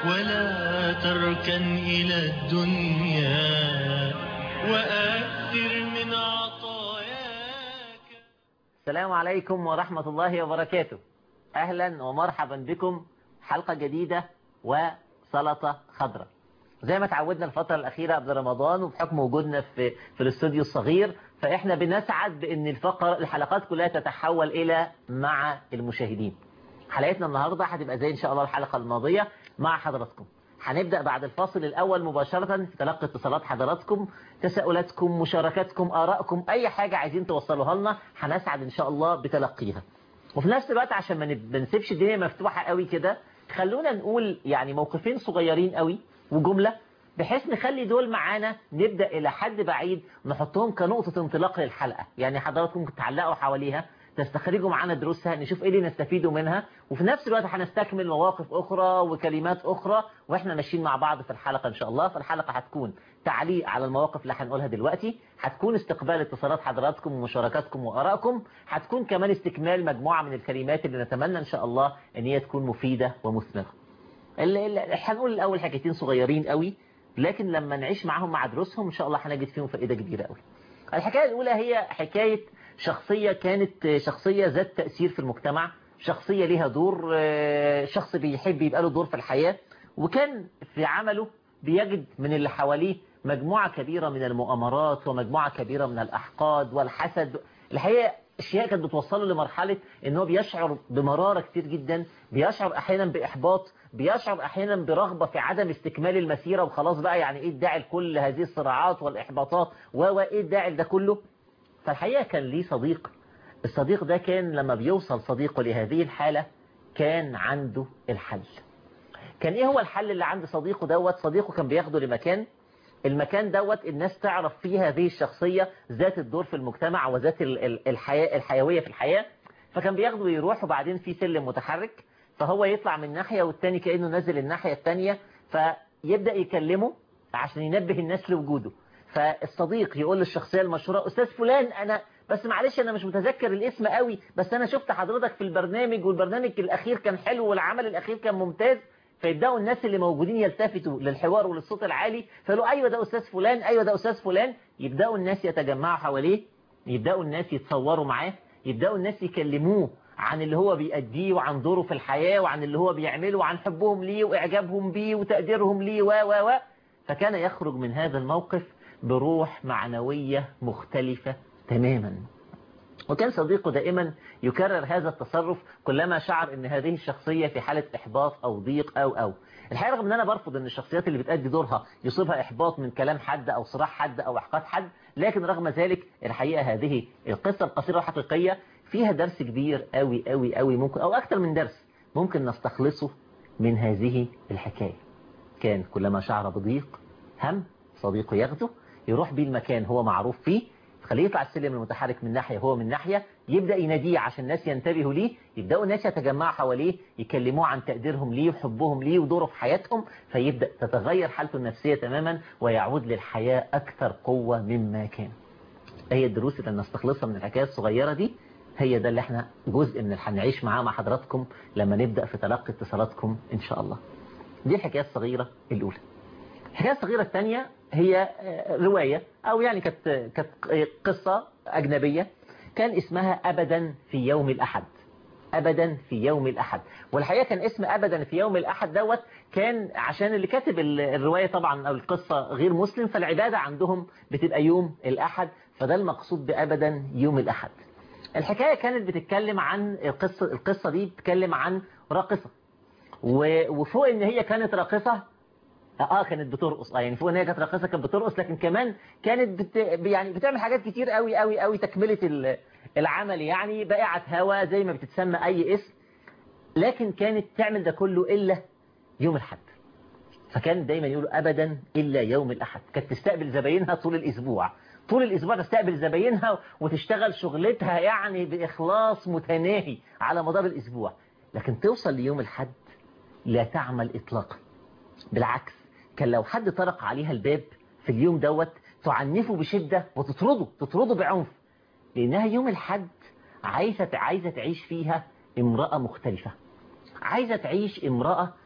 ولا تركن إلى الدنيا وأكثر من عطاياك السلام عليكم ورحمة الله وبركاته أهلا ومرحبا بكم حلقة جديدة وسلطة خضراء زي ما تعودنا الفترة الأخيرة قبل رمضان وبحكم وجودنا في في الاستوديو الصغير فإحنا بنسعد بأن الفقر الحلقات كلها تتحول إلى مع المشاهدين حلقتنا النهاردة هتبقى زي إن شاء الله الحلقة الماضية مع حضراتكم هنبدأ بعد الفاصل الأول مباشرة في تلقي اتصالات حضراتكم تساؤلاتكم مشاركاتكم آرائكم أي حاجة عايزين توصلوها لنا هنسعد إن شاء الله بتلقيها وفي نفس الوقت عشان ما نسيبش الدنيا مفتوحة قوي كده خلونا نقول يعني موقفين صغيرين قوي وجملة بحيث نخلي دول معانا نبدأ إلى حد بعيد نحطهم كنقطة انطلاق للحلقة يعني حضراتكم ممكن تعلقوا حواليها تستخرجوا معانا دروسها نشوف ايه اللي نستفيدوا منها وفي نفس الوقت هنستكمل مواقف أخرى وكلمات أخرى وإحنا ماشيين مع بعض في الحلقة إن شاء الله فالحلقة هتكون تعليق على المواقف اللي هنقولها دلوقتي هتكون استقبال اتصالات حضراتكم ومشاركاتكم وآرائكم هتكون كمان استكمال مجموعة من الكلمات اللي نتمنى إن شاء الله إن هي تكون مفيدة ومثمرة هنقول الأول حاجتين صغيرين قوي لكن لما نعيش معاهم مع دروسهم إن شاء الله هنجد فيهم فائدة كبيرة قوي الحكاية الأولى هي حكاية شخصية كانت شخصية ذات تأثير في المجتمع شخصية لها دور شخص بيحب يبقى له دور في الحياة وكان في عمله بيجد من اللي حواليه مجموعة كبيرة من المؤامرات ومجموعة كبيرة من الأحقاد والحسد الحقيقة اشياء كانت بتوصله لمرحلة ان هو بيشعر بمرارة كتير جدا بيشعر احيانا باحباط بيشعر احيانا برغبة في عدم استكمال المسيرة وخلاص بقى يعني ايه الداعي لكل هذه الصراعات والاحباطات وايه الداعي ده كله فالحقيقة كان ليه صديق الصديق ده كان لما بيوصل صديقه لهذه الحالة كان عنده الحل كان ايه هو الحل اللي عند صديقه دوت صديقه كان بياخده لمكان المكان دوت الناس تعرف فيه هذه الشخصية ذات الدور في المجتمع وذات الحياة الحيوية في الحياة فكان بياخده ويروح وبعدين في سلم متحرك فهو يطلع من ناحية والتاني كأنه نازل الناحية التانية فيبدأ يكلمه عشان ينبه الناس لوجوده فالصديق يقول للشخصية المشهورة أستاذ فلان أنا بس معلش أنا مش متذكر الاسم قوي بس أنا شفت حضرتك في البرنامج والبرنامج الأخير كان حلو والعمل الأخير كان ممتاز فيبدأوا الناس اللي موجودين يلتفتوا للحوار وللصوت العالي فيقولوا أيوة ده أستاذ فلان أيوة ده أستاذ فلان يبدأوا الناس يتجمعوا حواليه يبدأوا الناس يتصوروا معاه يبدأوا الناس يكلموه عن اللي هو بيأديه وعن دوره في الحياة وعن اللي هو بيعمله وعن حبهم ليه وإعجابهم بيه وتقديرهم ليه و و و فكان يخرج من هذا الموقف بروح معنوية مختلفة تماما وكان صديقه دائما يكرر هذا التصرف كلما شعر ان هذه الشخصية في حالة احباط او ضيق او او الحقيقة رغم ان انا برفض ان الشخصيات اللي بتأدي دورها يصيبها احباط من كلام حد او صراح حد او احقاد حد لكن رغم ذلك الحقيقة هذه القصة القصيرة الحقيقية فيها درس كبير قوي قوي قوي ممكن او اكتر من درس ممكن نستخلصه من هذه الحكاية كان كلما شعر بضيق هم صديقه ياخده يروح بيه المكان هو معروف فيه خليه يطلع السلم المتحرك من ناحية هو من ناحية يبدأ يناديه عشان الناس ينتبهوا ليه يبدأوا الناس يتجمعوا حواليه يكلموه عن تقديرهم ليه وحبهم ليه ودوره في حياتهم فيبدأ تتغير حالته النفسية تماما ويعود للحياة أكثر قوة مما كان هي الدروس اللي نستخلصها من الحكاية الصغيرة دي هي ده اللي احنا جزء من اللي هنعيش معاه مع حضراتكم لما نبدأ في تلقي اتصالاتكم إن شاء الله دي الحكاية الصغيرة الأولى الحكاية الصغيرة الثانية هي رواية أو يعني كانت كانت قصة أجنبية كان اسمها أبدا في يوم الأحد أبدا في يوم الأحد والحقيقة كان اسم أبدا في يوم الأحد دوت كان عشان اللي كاتب الرواية طبعا أو القصة غير مسلم فالعبادة عندهم بتبقى يوم الأحد فده المقصود بأبدا يوم الأحد الحكاية كانت بتتكلم عن القصة القصة دي بتتكلم عن راقصة وفوق ان هي كانت راقصة اه كانت بترقص اه يعني فوق ان هي كانت راقصه كانت بترقص لكن كمان كانت بت يعني بتعمل حاجات كتير قوي قوي قوي تكمله العمل يعني بائعه هوا زي ما بتتسمى اي اسم لكن كانت تعمل ده كله الا يوم الاحد فكان دايما يقولوا ابدا الا يوم الاحد كانت تستقبل زباينها طول الاسبوع طول الاسبوع تستقبل زباينها وتشتغل شغلتها يعني باخلاص متناهي على مدار الاسبوع لكن توصل ليوم الاحد لا تعمل اطلاقا بالعكس كان لو حد طرق عليها الباب في اليوم دوت تعنفه بشدة وتطرده تطرده بعنف لأنها يوم الحد عايزة عايزة تعيش فيها امرأة مختلفة عايزة تعيش امرأة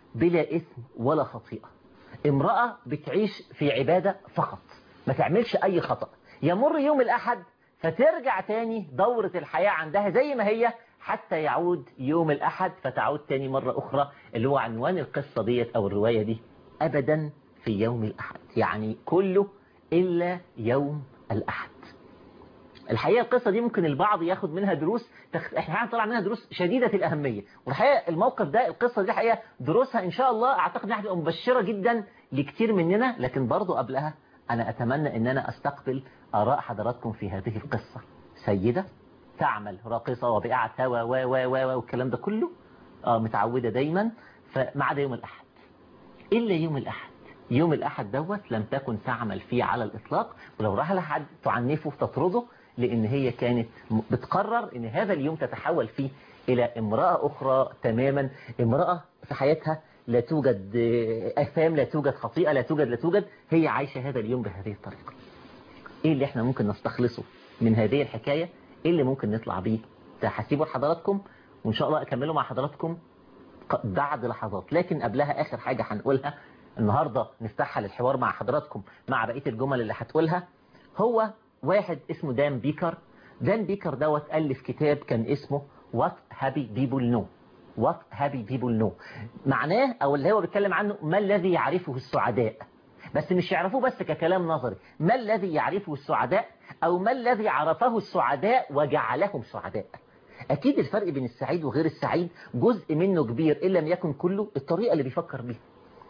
بلا إثم ولا خطيئة امرأة بتعيش في عبادة فقط ما تعملش أي خطأ يمر يوم الأحد فترجع تاني دورة الحياة عندها زي ما هي حتى يعود يوم الأحد فتعود تاني مرة أخرى اللي هو عنوان القصة ديت أو الرواية دي أبدا في يوم الأحد يعني كله إلا يوم الأحد الحقيقة القصة دي ممكن البعض ياخد منها دروس تخ... احنا هنطلع منها دروس شديدة الأهمية والحقيقة الموقف ده القصة دي حقيقة دروسها إن شاء الله أعتقد انها هتبقى مبشرة جدا لكتير مننا لكن برضو قبلها أنا أتمنى أن أنا أستقبل آراء حضراتكم في هذه القصة سيدة تعمل راقصة وبقعة و و و و والكلام ده كله آه متعودة دايما فما عدا يوم الأحد إلا يوم الأحد يوم الأحد دوت لم تكن تعمل فيه على الإطلاق ولو راح لحد تعنفه تطرده لأن هي كانت بتقرر أن هذا اليوم تتحول فيه إلى امرأة أخرى تماما امرأة في حياتها لا توجد أثام لا توجد خطيئة لا توجد لا توجد هي عايشة هذا اليوم بهذه الطريقة إيه اللي احنا ممكن نستخلصه من هذه الحكاية إيه اللي ممكن نطلع بيه تحسيبه لحضراتكم وإن شاء الله أكمله مع حضراتكم بعد لحظات لكن قبلها آخر حاجة هنقولها النهاردة نفتحها للحوار مع حضراتكم مع بقية الجمل اللي هتقولها هو واحد اسمه دان بيكر دان بيكر دوت ألف كتاب كان اسمه What Happy People Know What Happy People Know معناه أو اللي هو بيتكلم عنه ما الذي يعرفه السعداء بس مش يعرفوه بس ككلام نظري ما الذي يعرفه السعداء أو ما الذي عرفه السعداء وجعلهم سعداء أكيد الفرق بين السعيد وغير السعيد جزء منه كبير إن لم يكن كله الطريقة اللي بيفكر بيها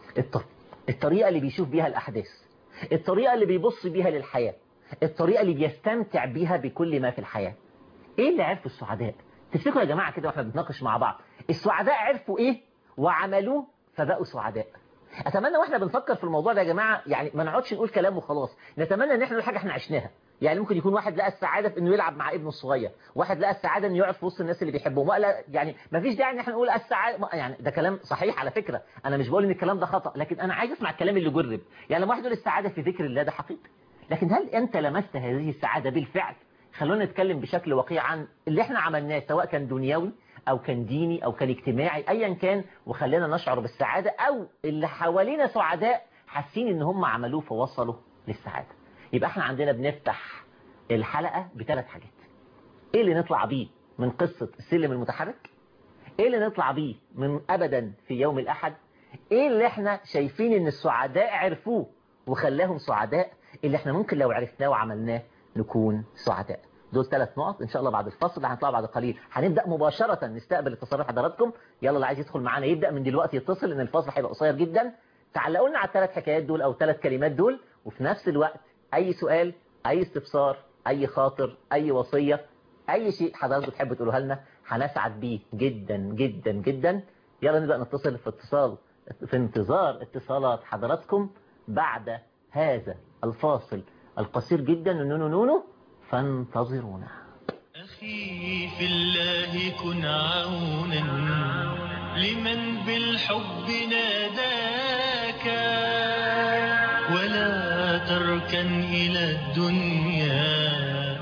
الطريقة اللي بيشوف بيها الأحداث الطريقة اللي بيبص بيها للحياة الطريقة اللي بيستمتع بيها بكل ما في الحياة ايه اللي عرفوا السعداء تفتكروا يا جماعة كده واحنا بنتناقش مع بعض السعداء عرفوا ايه وعملوه فبقوا سعداء اتمنى واحنا بنفكر في الموضوع ده يا جماعة يعني ما نقعدش نقول كلام وخلاص نتمنى ان احنا نقول حاجة احنا عشناها يعني ممكن يكون واحد لقى السعادة في انه يلعب مع ابنه الصغير واحد لقى السعادة انه يقعد في وسط الناس اللي بيحبهم ولا يعني ما فيش داعي ان احنا نقول السعادة يعني ده كلام صحيح على فكرة انا مش بقول ان الكلام ده خطأ لكن انا عايز اسمع الكلام اللي جرب يعني لما واحد يقول السعادة في ذكر الله ده حقيقي لكن هل أنت لمست هذه السعادة بالفعل خلونا نتكلم بشكل واقعي عن اللي احنا عملناه سواء كان دنيوي أو كان ديني أو كان اجتماعي أيا كان وخلينا نشعر بالسعادة أو اللي حوالينا سعداء حاسين ان هم عملوه فوصلوا للسعادة يبقى احنا عندنا بنفتح الحلقة بثلاث حاجات ايه اللي نطلع بيه من قصة السلم المتحرك ايه اللي نطلع بيه من ابدا في يوم الاحد ايه اللي احنا شايفين ان السعداء عرفوه وخلاهم سعداء اللي احنا ممكن لو عرفناه وعملناه نكون سعداء دول ثلاث نقط ان شاء الله بعد الفصل اللي هنطلع بعد قليل هنبدا مباشره نستقبل اتصالات حضراتكم يلا اللي عايز يدخل معانا يبدا من دلوقتي يتصل ان الفصل هيبقى قصير جدا تعلقوا لنا على الثلاث حكايات دول او ثلاث كلمات دول وفي نفس الوقت اي سؤال اي استفسار اي خاطر اي وصيه اي شيء حضراتكم تحبوا تقولوها لنا هنسعد بيه جدا جدا جدا يلا نبدا نتصل في اتصال في انتظار اتصالات حضراتكم بعد هذا الفاصل القصير جدا نونو نونو فانتظرونا أخي في الله كن عونا لمن بالحب ناداك ولا تركن إلى الدنيا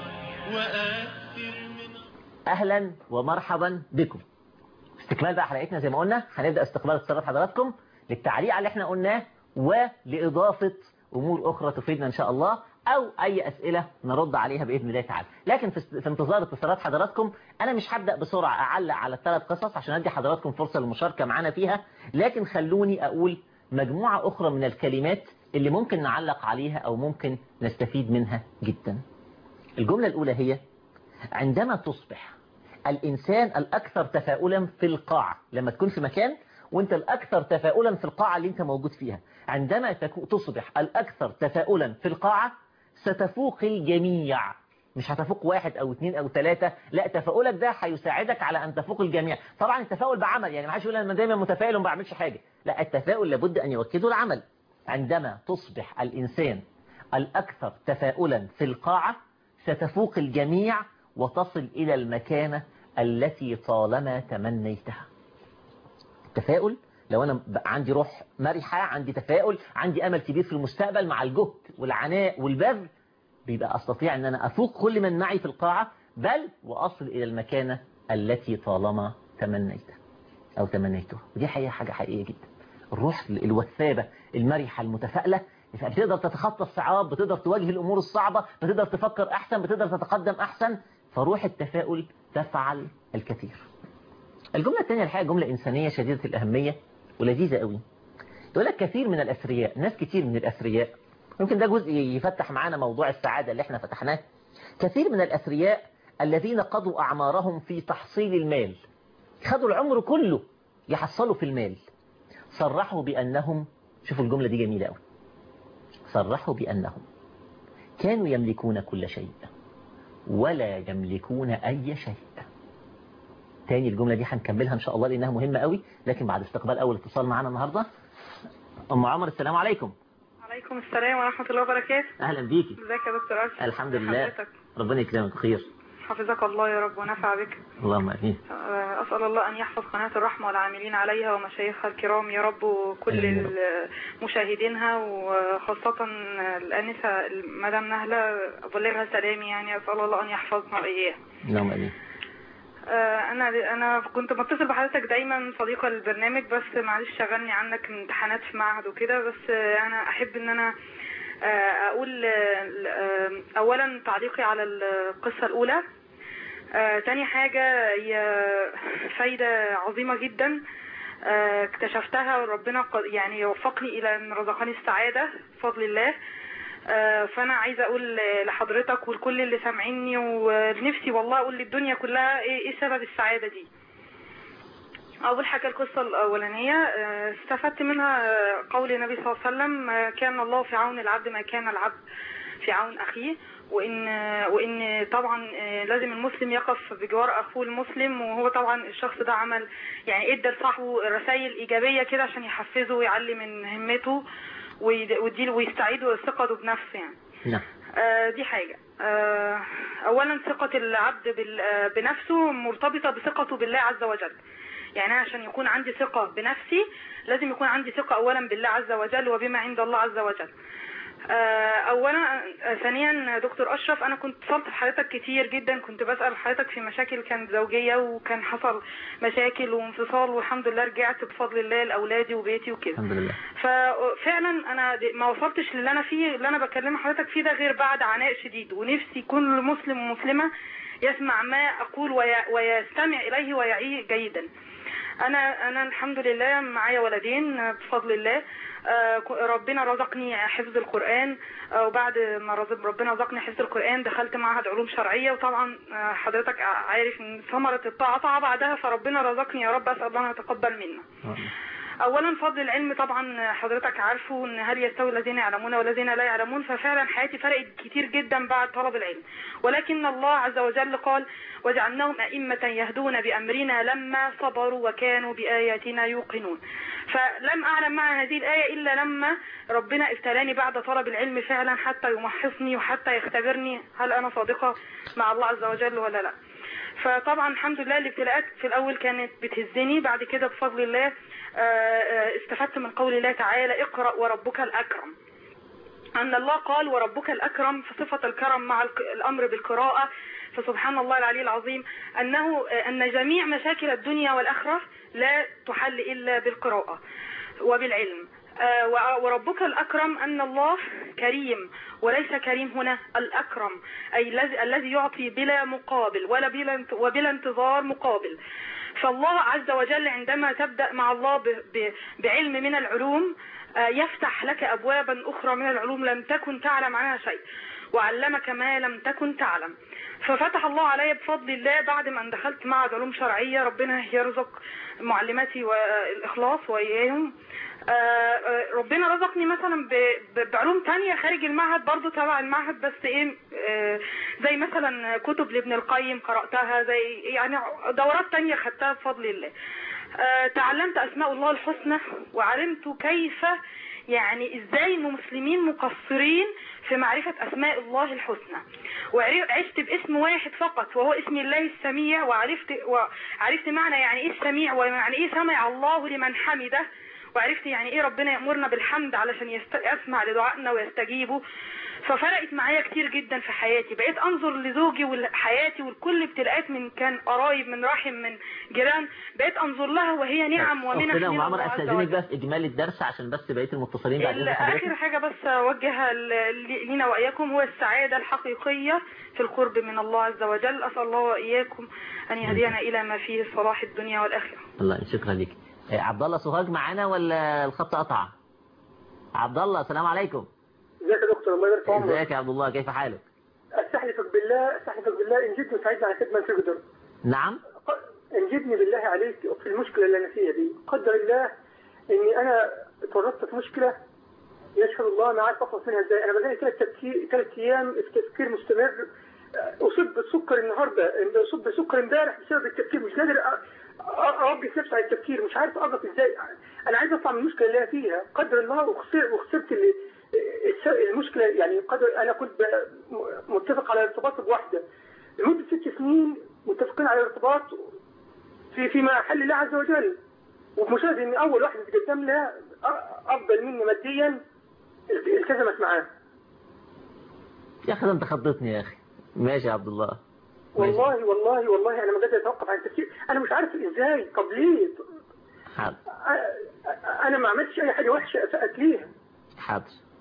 وأكثر من اهلا ومرحبا بكم استكمال بقى حلقتنا زي ما قلنا هنبدا استقبال اتصالات حضراتكم للتعليق على اللي احنا قلناه ولإضافة أمور أخرى تفيدنا إن شاء الله أو أي أسئلة نرد عليها بإذن الله تعالى لكن في في انتظار اتصالات حضراتكم أنا مش هبدأ بسرعة أعلق على الثلاث قصص عشان أدي حضراتكم فرصة للمشاركة معانا فيها لكن خلوني أقول مجموعة أخرى من الكلمات اللي ممكن نعلق عليها أو ممكن نستفيد منها جدا الجملة الأولى هي عندما تصبح الإنسان الأكثر تفاؤلا في القاعة لما تكون في مكان وانت الأكثر تفاؤلا في القاعة اللي انت موجود فيها عندما تكو- تصبح الأكثر تفاؤلا في القاعة ستفوق الجميع مش هتفوق واحد أو اثنين أو ثلاثة لا تفاؤلك ده هيساعدك على أن تفوق الجميع طبعا التفاؤل بعمل يعني ما حدش يقول أنا دايما متفائل وما بعملش حاجة لا التفاؤل لابد أن يوكده العمل عندما تصبح الإنسان الأكثر تفاؤلا في القاعة ستفوق الجميع وتصل إلى المكانة التي طالما تمنيتها التفاؤل لو أنا ب- عندي روح مرحة عندي تفاؤل عندي أمل كبير في المستقبل مع الجهد والعناء والبذل بيبقى أستطيع أن أنا أفوق كل من معي في القاعة بل وأصل إلى المكانة التي طالما تمنيتها أو تمنيتها ودي حقيقة حاجة حقيقية جدا الروح الوثابة المرحة المتفائلة بتقدر تتخطى الصعاب بتقدر تواجه الأمور الصعبة بتقدر تفكر أحسن بتقدر تتقدم أحسن فروح التفاؤل تفعل الكثير الجملة الثانية الحقيقة جملة إنسانية شديدة الأهمية ولذيذة قوي يقول لك كثير من الأثرياء ناس كتير من الأثرياء يمكن ده جزء يفتح معانا موضوع السعادة اللي احنا فتحناه كثير من الأثرياء الذين قضوا أعمارهم في تحصيل المال خدوا العمر كله يحصلوا في المال صرحوا بأنهم شوفوا الجملة دي جميلة قوي صرحوا بأنهم كانوا يملكون كل شيء ولا يملكون أي شيء تاني الجملة دي هنكملها إن شاء الله لأنها مهمة قوي لكن بعد استقبال أول اتصال معنا النهاردة أم عمر السلام عليكم عليكم السلام ورحمة الله وبركاته أهلا بيكي ازيك يا دكتور أشرف الحمد لله حضرتك ربنا يكرمك بخير حفظك الله يا رب ونفع بك اللهم آمين آه، أسأل الله أن يحفظ قناة الرحمة والعاملين عليها ومشايخها الكرام يا رب وكل آمين يا رب. مشاهدينها وخاصة الآنسة مدام نهلة أبلغها سلامي يعني أسأل الله أن يحفظنا وإياها اللهم آمين آه، انا انا كنت بتصل بحضرتك دايما صديقه للبرنامج بس معلش شغلني عنك امتحانات في معهد وكده بس آه، انا احب ان انا آه، اقول آه، آه، اولا تعليقي على القصه الاولى آه، تاني حاجه هي فايده عظيمه جدا آه، اكتشفتها وربنا قد- يعني وفقني الى ان رزقني السعاده بفضل الله آه، فانا عايزه اقول لحضرتك ولكل اللي سامعيني ونفسي والله اقول للدنيا كلها ايه إيه سبب السعاده دي اول حاجه القصه الاولانيه آه، استفدت منها آه، قول النبي صلى الله عليه وسلم آه، كان الله في عون العبد ما كان العبد في عون اخيه وان آه، وان طبعا آه، لازم المسلم يقف بجوار اخوه المسلم وهو طبعا الشخص ده عمل يعني ادى لصاحبه رسائل ايجابيه كده عشان يحفزه ويعلي من همته ويد- ويديله ويستعيده ثقته بنفسه يعني نعم آه، دي حاجة آه، أولا ثقة العبد بال- آه، بنفسه مرتبطة بثقته بالله عز وجل يعني أنا عشان يكون عندي ثقة بنفسي لازم يكون عندي ثقة أولا بالله عز وجل وبما عند الله عز وجل آه، اولا آه، ثانيا دكتور اشرف انا كنت اتصلت بحضرتك كتير جدا كنت بسال حضرتك في مشاكل كانت زوجيه وكان حصل مشاكل وانفصال والحمد لله رجعت بفضل الله لاولادي وبيتي وكده الحمد لله ففعلا انا د- ما وصلتش للي انا فيه اللي انا بكلم حضرتك فيه ده غير بعد عناء شديد ونفسي كل مسلم ومسلمه يسمع ما اقول وي- ويستمع اليه ويعيه جيدا انا انا الحمد لله معايا ولدين آه، بفضل الله آه، ك- ربنا رزقني حفظ القران آه، وبعد ما رزق ربنا رزقني حفظ القران دخلت معهد علوم شرعيه وطبعا آه، حضرتك عارف ان ثمره الطاعه طاعه بعدها فربنا رزقني يا رب اسال الله ان يتقبل منا اولا فضل العلم طبعا حضرتك عارفه ان هل يستوي الذين يعلمون والذين لا يعلمون ففعلا حياتي فرقت كتير جدا بعد طلب العلم ولكن الله عز وجل قال وجعلناهم ائمه يهدون بامرنا لما صبروا وكانوا باياتنا يوقنون فلم اعلم معنى هذه الايه الا لما ربنا ابتلاني بعد طلب العلم فعلا حتى يمحصني وحتى يختبرني هل انا صادقه مع الله عز وجل ولا لا فطبعا الحمد لله الابتلاءات في الاول كانت بتهزني بعد كده بفضل الله آه، آه، استفدت من قول الله تعالى اقرأ وربك الأكرم أن الله قال وربك الأكرم فصفة الكرم مع الك- الأمر بالقراءة فسبحان الله العلي العظيم أنه آه، أن جميع مشاكل الدنيا والآخرة لا تحل إلا بالقراءة وبالعلم آه، و- وربك الأكرم أن الله كريم وليس كريم هنا الأكرم أي الذي الذي يعطي بلا مقابل ولا بلا انت- وبلا انتظار مقابل فالله عز وجل عندما تبدأ مع الله ب- ب- بعلم من العلوم آه، يفتح لك أبوابا أخرى من العلوم لم تكن تعلم عنها شيء وعلمك ما لم تكن تعلم ففتح الله علي بفضل الله بعد ما دخلت معهد علوم شرعية ربنا يرزق معلماتي والإخلاص وإياهم آه، آه، ربنا رزقني مثلا ب- ب- بعلوم تانية خارج المعهد برضو تبع المعهد بس ايه آه، زي مثلا كتب لابن القيم قرأتها زي يعني دورات تانية خدتها بفضل الله آه، تعلمت أسماء الله الحسنى وعلمت كيف يعني ازاي ان مسلمين مقصرين في معرفة اسماء الله الحسنى وعشت باسم واحد فقط وهو اسم الله السميع وعرفت وعرفت معنى يعني ايه السميع ويعني ايه سمع الله لمن حمده وعرفت يعني ايه ربنا يأمرنا بالحمد علشان يست... يسمع لدعائنا ويستجيبه ففرقت معايا كتير جدا في حياتي بقيت انظر لزوجي وحياتي ولكل ابتلاءات من كان قرايب من رحم من جيران بقيت انظر لها وهي نعم ومنح أختنا من أم عمر الله عز أستاذنك وجل. بقى في إجمال الدرس عشان بس بقية المتصلين بعد إذن ال- حضرتك آخر حاجة بس أوجهها ل- لينا وإياكم هو السعادة الحقيقية في القرب من الله عز وجل أسأل الله وإياكم أن يهدينا إلى ما فيه صلاح الدنيا والآخرة الله شكرا لك آه، عبد الله سوهاج معانا ولا الخط قطع عبد الله السلام عليكم ازيك يا دكتور الله يبارك في عمرك ازيك يا عبد الله كيف حالك استحلفك بالله استحلفك بالله ان جدني ساعدني على خدمه تقدر نعم ق- ان جدني بالله عليك في المشكله اللي انا فيها دي قدر الله اني انا اتورطت في مشكله يشهد الله ما عارف اخلص منها ازاي انا بقالي ثلاث تفكير ثلاث ايام في تفكير مستمر اصيب بالسكر النهارده اصيب بالسكر امبارح بسبب التفكير مش قادر أ- أ- اوقف نفسي على التفكير مش عارف اقف ازاي انا عايز اطلع من المشكله اللي انا فيها قدر الله وخسرت وخسرت اللي الس- المشكله يعني قدر انا كنت ب- م- متفق على ارتباط بواحده لمده ست سنين متفقين على ارتباط في في محل الله عز وجل ومشاهد ان اول واحده تقدم لها أ- افضل مني ماديا التزمت معاه يا أخي ده أنت خضتني يا أخي ماشي يا عبد الله ماشي. والله والله والله انا ما قادر اتوقف عن التفكير انا مش عارف ازاي طب ليه حاضر أ- أ- انا ما عملتش اي حاجه وحشه اسأت ليها حاضر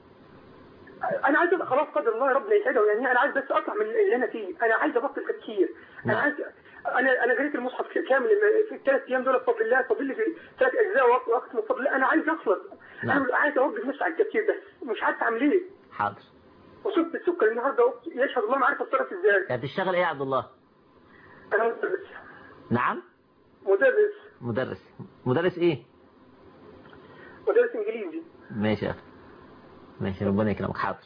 انا عايز أبقى خلاص قدر الله ربنا يسعده يعني انا عايز بس اطلع من اللي انا فيه انا عايز ابطل تفكير انا نعم. عايز انا انا قريت المصحف كامل في الثلاث ايام دول بفضل الله فاضل لي في ثلاث اجزاء وقت وقت من فضل الله انا عايز اخلص نعم. انا عايز اوقف نفسي على التفكير بس مش عارف اعمل ايه حاضر وصلت السكر النهارده يشهد الله ما عارف اتصرف ازاي يعني بتشتغل إيه يا عبد الله انا مدرس نعم مدرس مدرس مدرس إيه مدرس انجليزي ماشي يا أخي ماشي ربنا يكرمك حاضر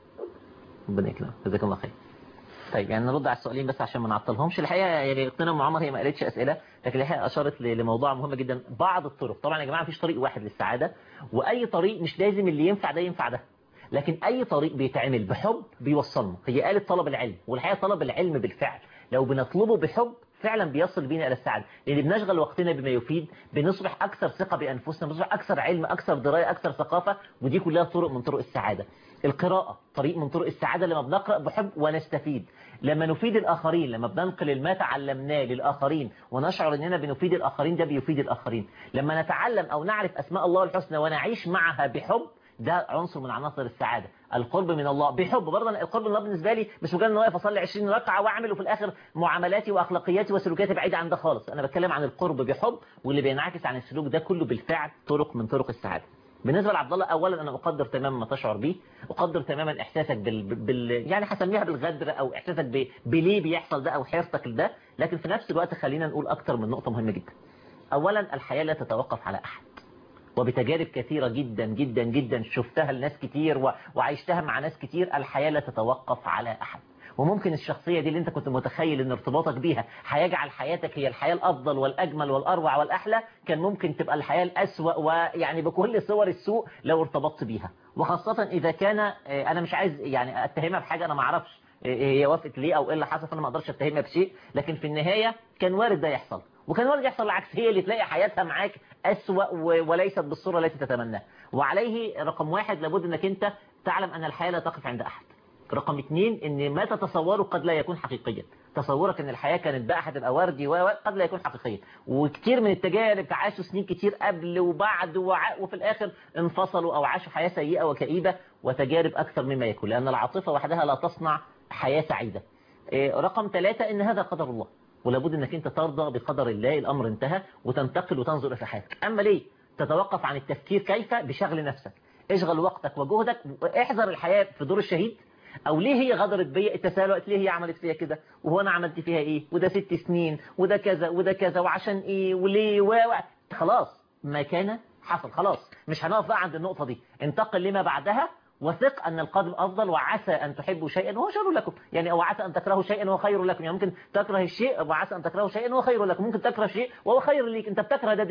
ربنا يكرمك جزاك الله خير طيب يعني نرد على السؤالين بس عشان ما نعطلهمش الحقيقه يعني اختنا ام عمر هي ما قالتش اسئله لكن الحقيقه اشارت ل- لموضوع مهم جدا بعض الطرق طبعا يا جماعه مفيش طريق واحد للسعاده واي طريق مش لازم اللي ينفع ده ينفع ده لكن اي طريق بيتعمل بحب بيوصلنا هي قالت طلب العلم والحقيقه طلب العلم بالفعل لو بنطلبه بحب فعلا بيصل بينا الى السعاده لان بنشغل وقتنا بما يفيد بنصبح اكثر ثقه بانفسنا بنصبح اكثر علم اكثر درايه اكثر ثقافه ودي كلها طرق من طرق السعاده القراءه طريق من طرق السعاده لما بنقرا بحب ونستفيد لما نفيد الاخرين لما بننقل ما تعلمناه للاخرين ونشعر اننا بنفيد الاخرين ده بيفيد الاخرين لما نتعلم او نعرف اسماء الله الحسنى ونعيش معها بحب ده عنصر من عناصر السعادة القرب من الله بحب برضه أنا القرب من الله بالنسبة لي مش مجرد ان انا واقف اصلي 20 ركعة واعمل وفي الاخر معاملاتي واخلاقياتي وسلوكياتي بعيدة عن ده خالص انا بتكلم عن القرب بحب واللي بينعكس عن السلوك ده كله بالفعل طرق من طرق السعادة بالنسبة لعبد الله اولا انا اقدر تماما ما تشعر به اقدر تماما احساسك بال, بال... يعني هسميها بالغدر او احساسك ب... بليه بيحصل ده او حيرتك لده لكن في نفس الوقت خلينا نقول اكتر من نقطة مهمة جدا اولا الحياة لا تتوقف على احد وبتجارب كثيرة جدا جدا جدا شفتها لناس كتير و... وعيشتها مع ناس كتير الحياة لا تتوقف على أحد وممكن الشخصية دي اللي انت كنت متخيل ان ارتباطك بيها هيجعل حياتك هي الحياة الأفضل والأجمل والأروع والأحلى كان ممكن تبقى الحياة الأسوأ ويعني بكل صور السوء لو ارتبطت بيها وخاصة إذا كان آه، أنا مش عايز يعني أتهمها بحاجة أنا ما اعرفش آه، هي وافقت ليه أو إيه اللي حصل فأنا ما أقدرش أتهمها بشيء لكن في النهاية كان وارد ده يحصل وكان وارد يحصل العكس هي اللي تلاقي حياتها معاك أسوأ و- وليست بالصورة التي تتمناها وعليه رقم واحد لابد أنك أنت تعلم أن الحياة لا تقف عند أحد رقم اثنين ان ما تتصوره قد لا يكون حقيقيا تصورك ان الحياة كانت بقى هتبقى وردي و و- قد لا يكون حقيقيا وكتير من التجارب عاشوا سنين كتير قبل وبعد وع- وفي الاخر انفصلوا او عاشوا حياة سيئة وكئيبة وتجارب اكثر مما يكون لان العاطفة وحدها لا تصنع حياة سعيدة إيه، رقم ثلاثة ان هذا قدر الله ولابد انك انت ترضى بقدر الله الامر انتهى وتنتقل وتنظر في حياتك اما ليه تتوقف عن التفكير كيف بشغل نفسك اشغل وقتك وجهدك احذر الحياة في دور الشهيد او ليه هي غدرت بيا التساؤل وقت ليه هي عملت فيها كده وهو انا عملت فيها ايه وده ست سنين وده كذا وده كذا وعشان ايه وليه و... و... خلاص ما كان حصل خلاص مش هنقف بقى عند النقطة دي انتقل لما بعدها وثق أن القادم أفضل وعسى أن تحبوا شيئا وهو شر لكم يعني أو عسى أن تكرهوا شيئا وهو خير لكم يعني ممكن تكره الشيء وعسى أن تكرهوا شيئا وهو خير لكم ممكن تكره شيء وهو خير ليك أنت بتكره ده دلوقتي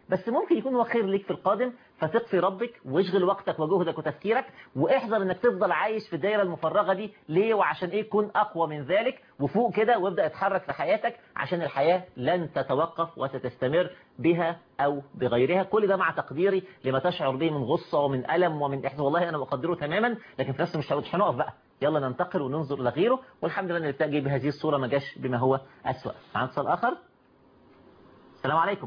بس ممكن يكون هو خير ليك في القادم فثق في ربك واشغل وقتك وجهدك وتفكيرك واحذر انك تفضل عايش في الدايره المفرغه دي ليه وعشان ايه تكون اقوى من ذلك وفوق كده وابدا اتحرك في حياتك عشان الحياه لن تتوقف وستستمر بها او بغيرها كل ده مع تقديري لما تشعر به من غصه ومن الم ومن احزان والله انا بقدره تماما لكن في نفس مش مش هنقف بقى يلا ننتقل وننظر الى غيره والحمد لله ان التاجي بهذه الصوره ما جاش بما هو اسوأ معانا اتصال اخر السلام عليكم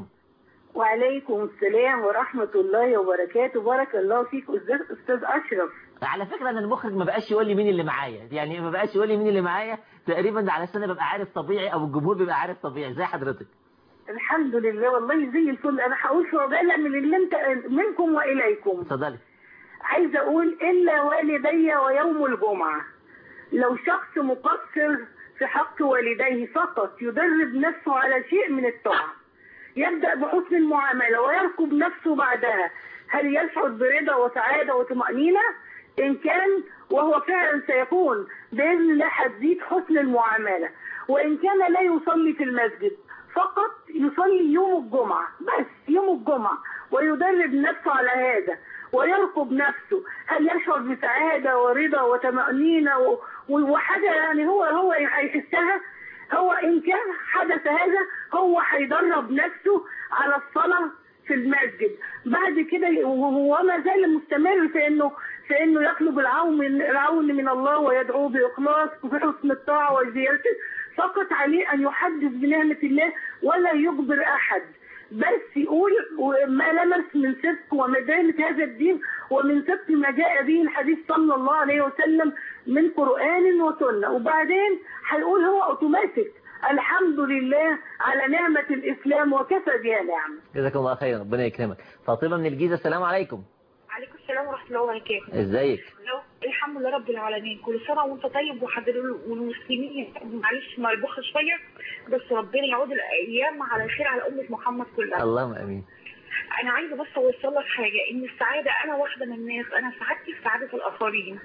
وعليكم السلام ورحمة الله وبركاته بارك الله فيك أستاذ أستاذ أشرف على فكرة أنا المخرج ما بقاش يقول لي مين اللي معايا يعني ما بقاش يقول لي مين اللي معايا تقريبا ده على أساس أنا ببقى عارف طبيعي أو الجمهور بيبقى عارف طبيعي زي حضرتك الحمد لله والله زي الفل أنا هقول فضيلة من اللي أنت منكم وإليكم اتفضلي عايزة أقول إلا والدي ويوم الجمعة لو شخص مقصر في حق والديه فقط يدرب نفسه على شيء من الطاعة يبدأ بحسن المعاملة ويركب نفسه بعدها هل يشعر برضا وسعادة وطمأنينة إن كان وهو فعلا سيكون بإذن الله هتزيد حسن المعاملة وإن كان لا يصلي في المسجد فقط يصلي يوم الجمعة بس يوم الجمعة ويدرب نفسه على هذا ويركب نفسه هل يشعر بسعادة ورضا وطمأنينة و- وحاجة يعني هو هو هيحسها هو إن كان حدث هذا هو هيدرب نفسه على الصلاة في المسجد بعد كده وهو ما زال مستمر في انه في انه يطلب العون العون من الله ويدعوه باخلاص وبحسن الطاعه وزيارته فقط عليه ان يحدث بنعمه الله ولا يجبر احد بس يقول ما لمس من صدق ومدامة هذا الدين ومن صدق ما جاء به الحديث صلى الله عليه وسلم من قرآن وسنة وبعدين هيقول هو اوتوماتيك الحمد لله على نعمة الإسلام وكفى بها نعمة جزاكم الله خيرا ربنا يكرمك فاطمة من الجيزة السلام عليكم عليكم السلام ورحمة الله وبركاته ازيك لو الحمد لله رب العالمين كل سنة وانت طيب وحضر والمسلمين معلش مربوخة شوية بس ربنا يعود الأيام على خير على أمة محمد كلها اللهم امين أنا عايزة بس أوصل لك حاجة إن السعادة أنا واحدة من الناس أنا سعادتي في سعادة الآخرين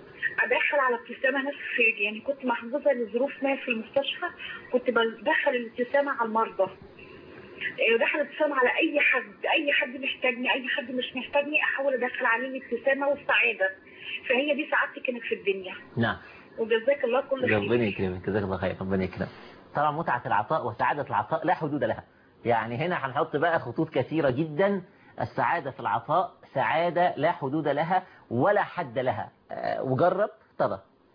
أدخل على ابتسامة ناس في يعني كنت محظوظة لظروف ما في المستشفى كنت بدخل الابتسامة على المرضى دخل ابتسامة على أي حد أي حد محتاجني أي حد مش محتاجني أحاول أدخل عليه الابتسامة والسعادة فهي دي سعادتي كانت في الدنيا نعم وجزاك الله كل خير ربنا يكرمك جزاك الله خير ربنا يكرمك طبعا متعة العطاء وسعادة العطاء لا حدود لها يعني هنا هنحط بقى خطوط كثيرة جدا السعادة في العطاء سعادة لا حدود لها ولا حد لها أه وجرب طبعا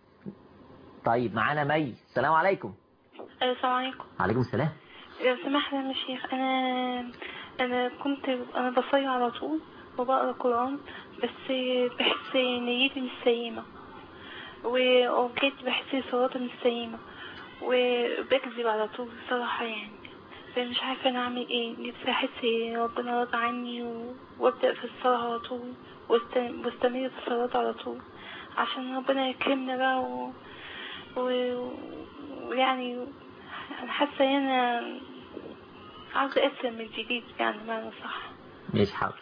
طيب معانا مي السلام عليكم السلام عليكم عليكم السلام لو سمحت يا شيخ انا انا كنت انا بصلي على طول وبقرا قران بس بحس نيتي مش سليمه واوقات بحس صلاتي مش سليمه وبكذب على طول بصراحه يعني فمش عارفه انا اعمل ايه نفسي احس ربنا راضي عني و... وابدا في الصلاه على طول واست- واستمر في الصلاه على طول عشان ربنا يكرمنا بقى و... و... ويعني انا حاسه ان انا عاوزه اسلم من جديد يعني بمعنى صح مش حاضر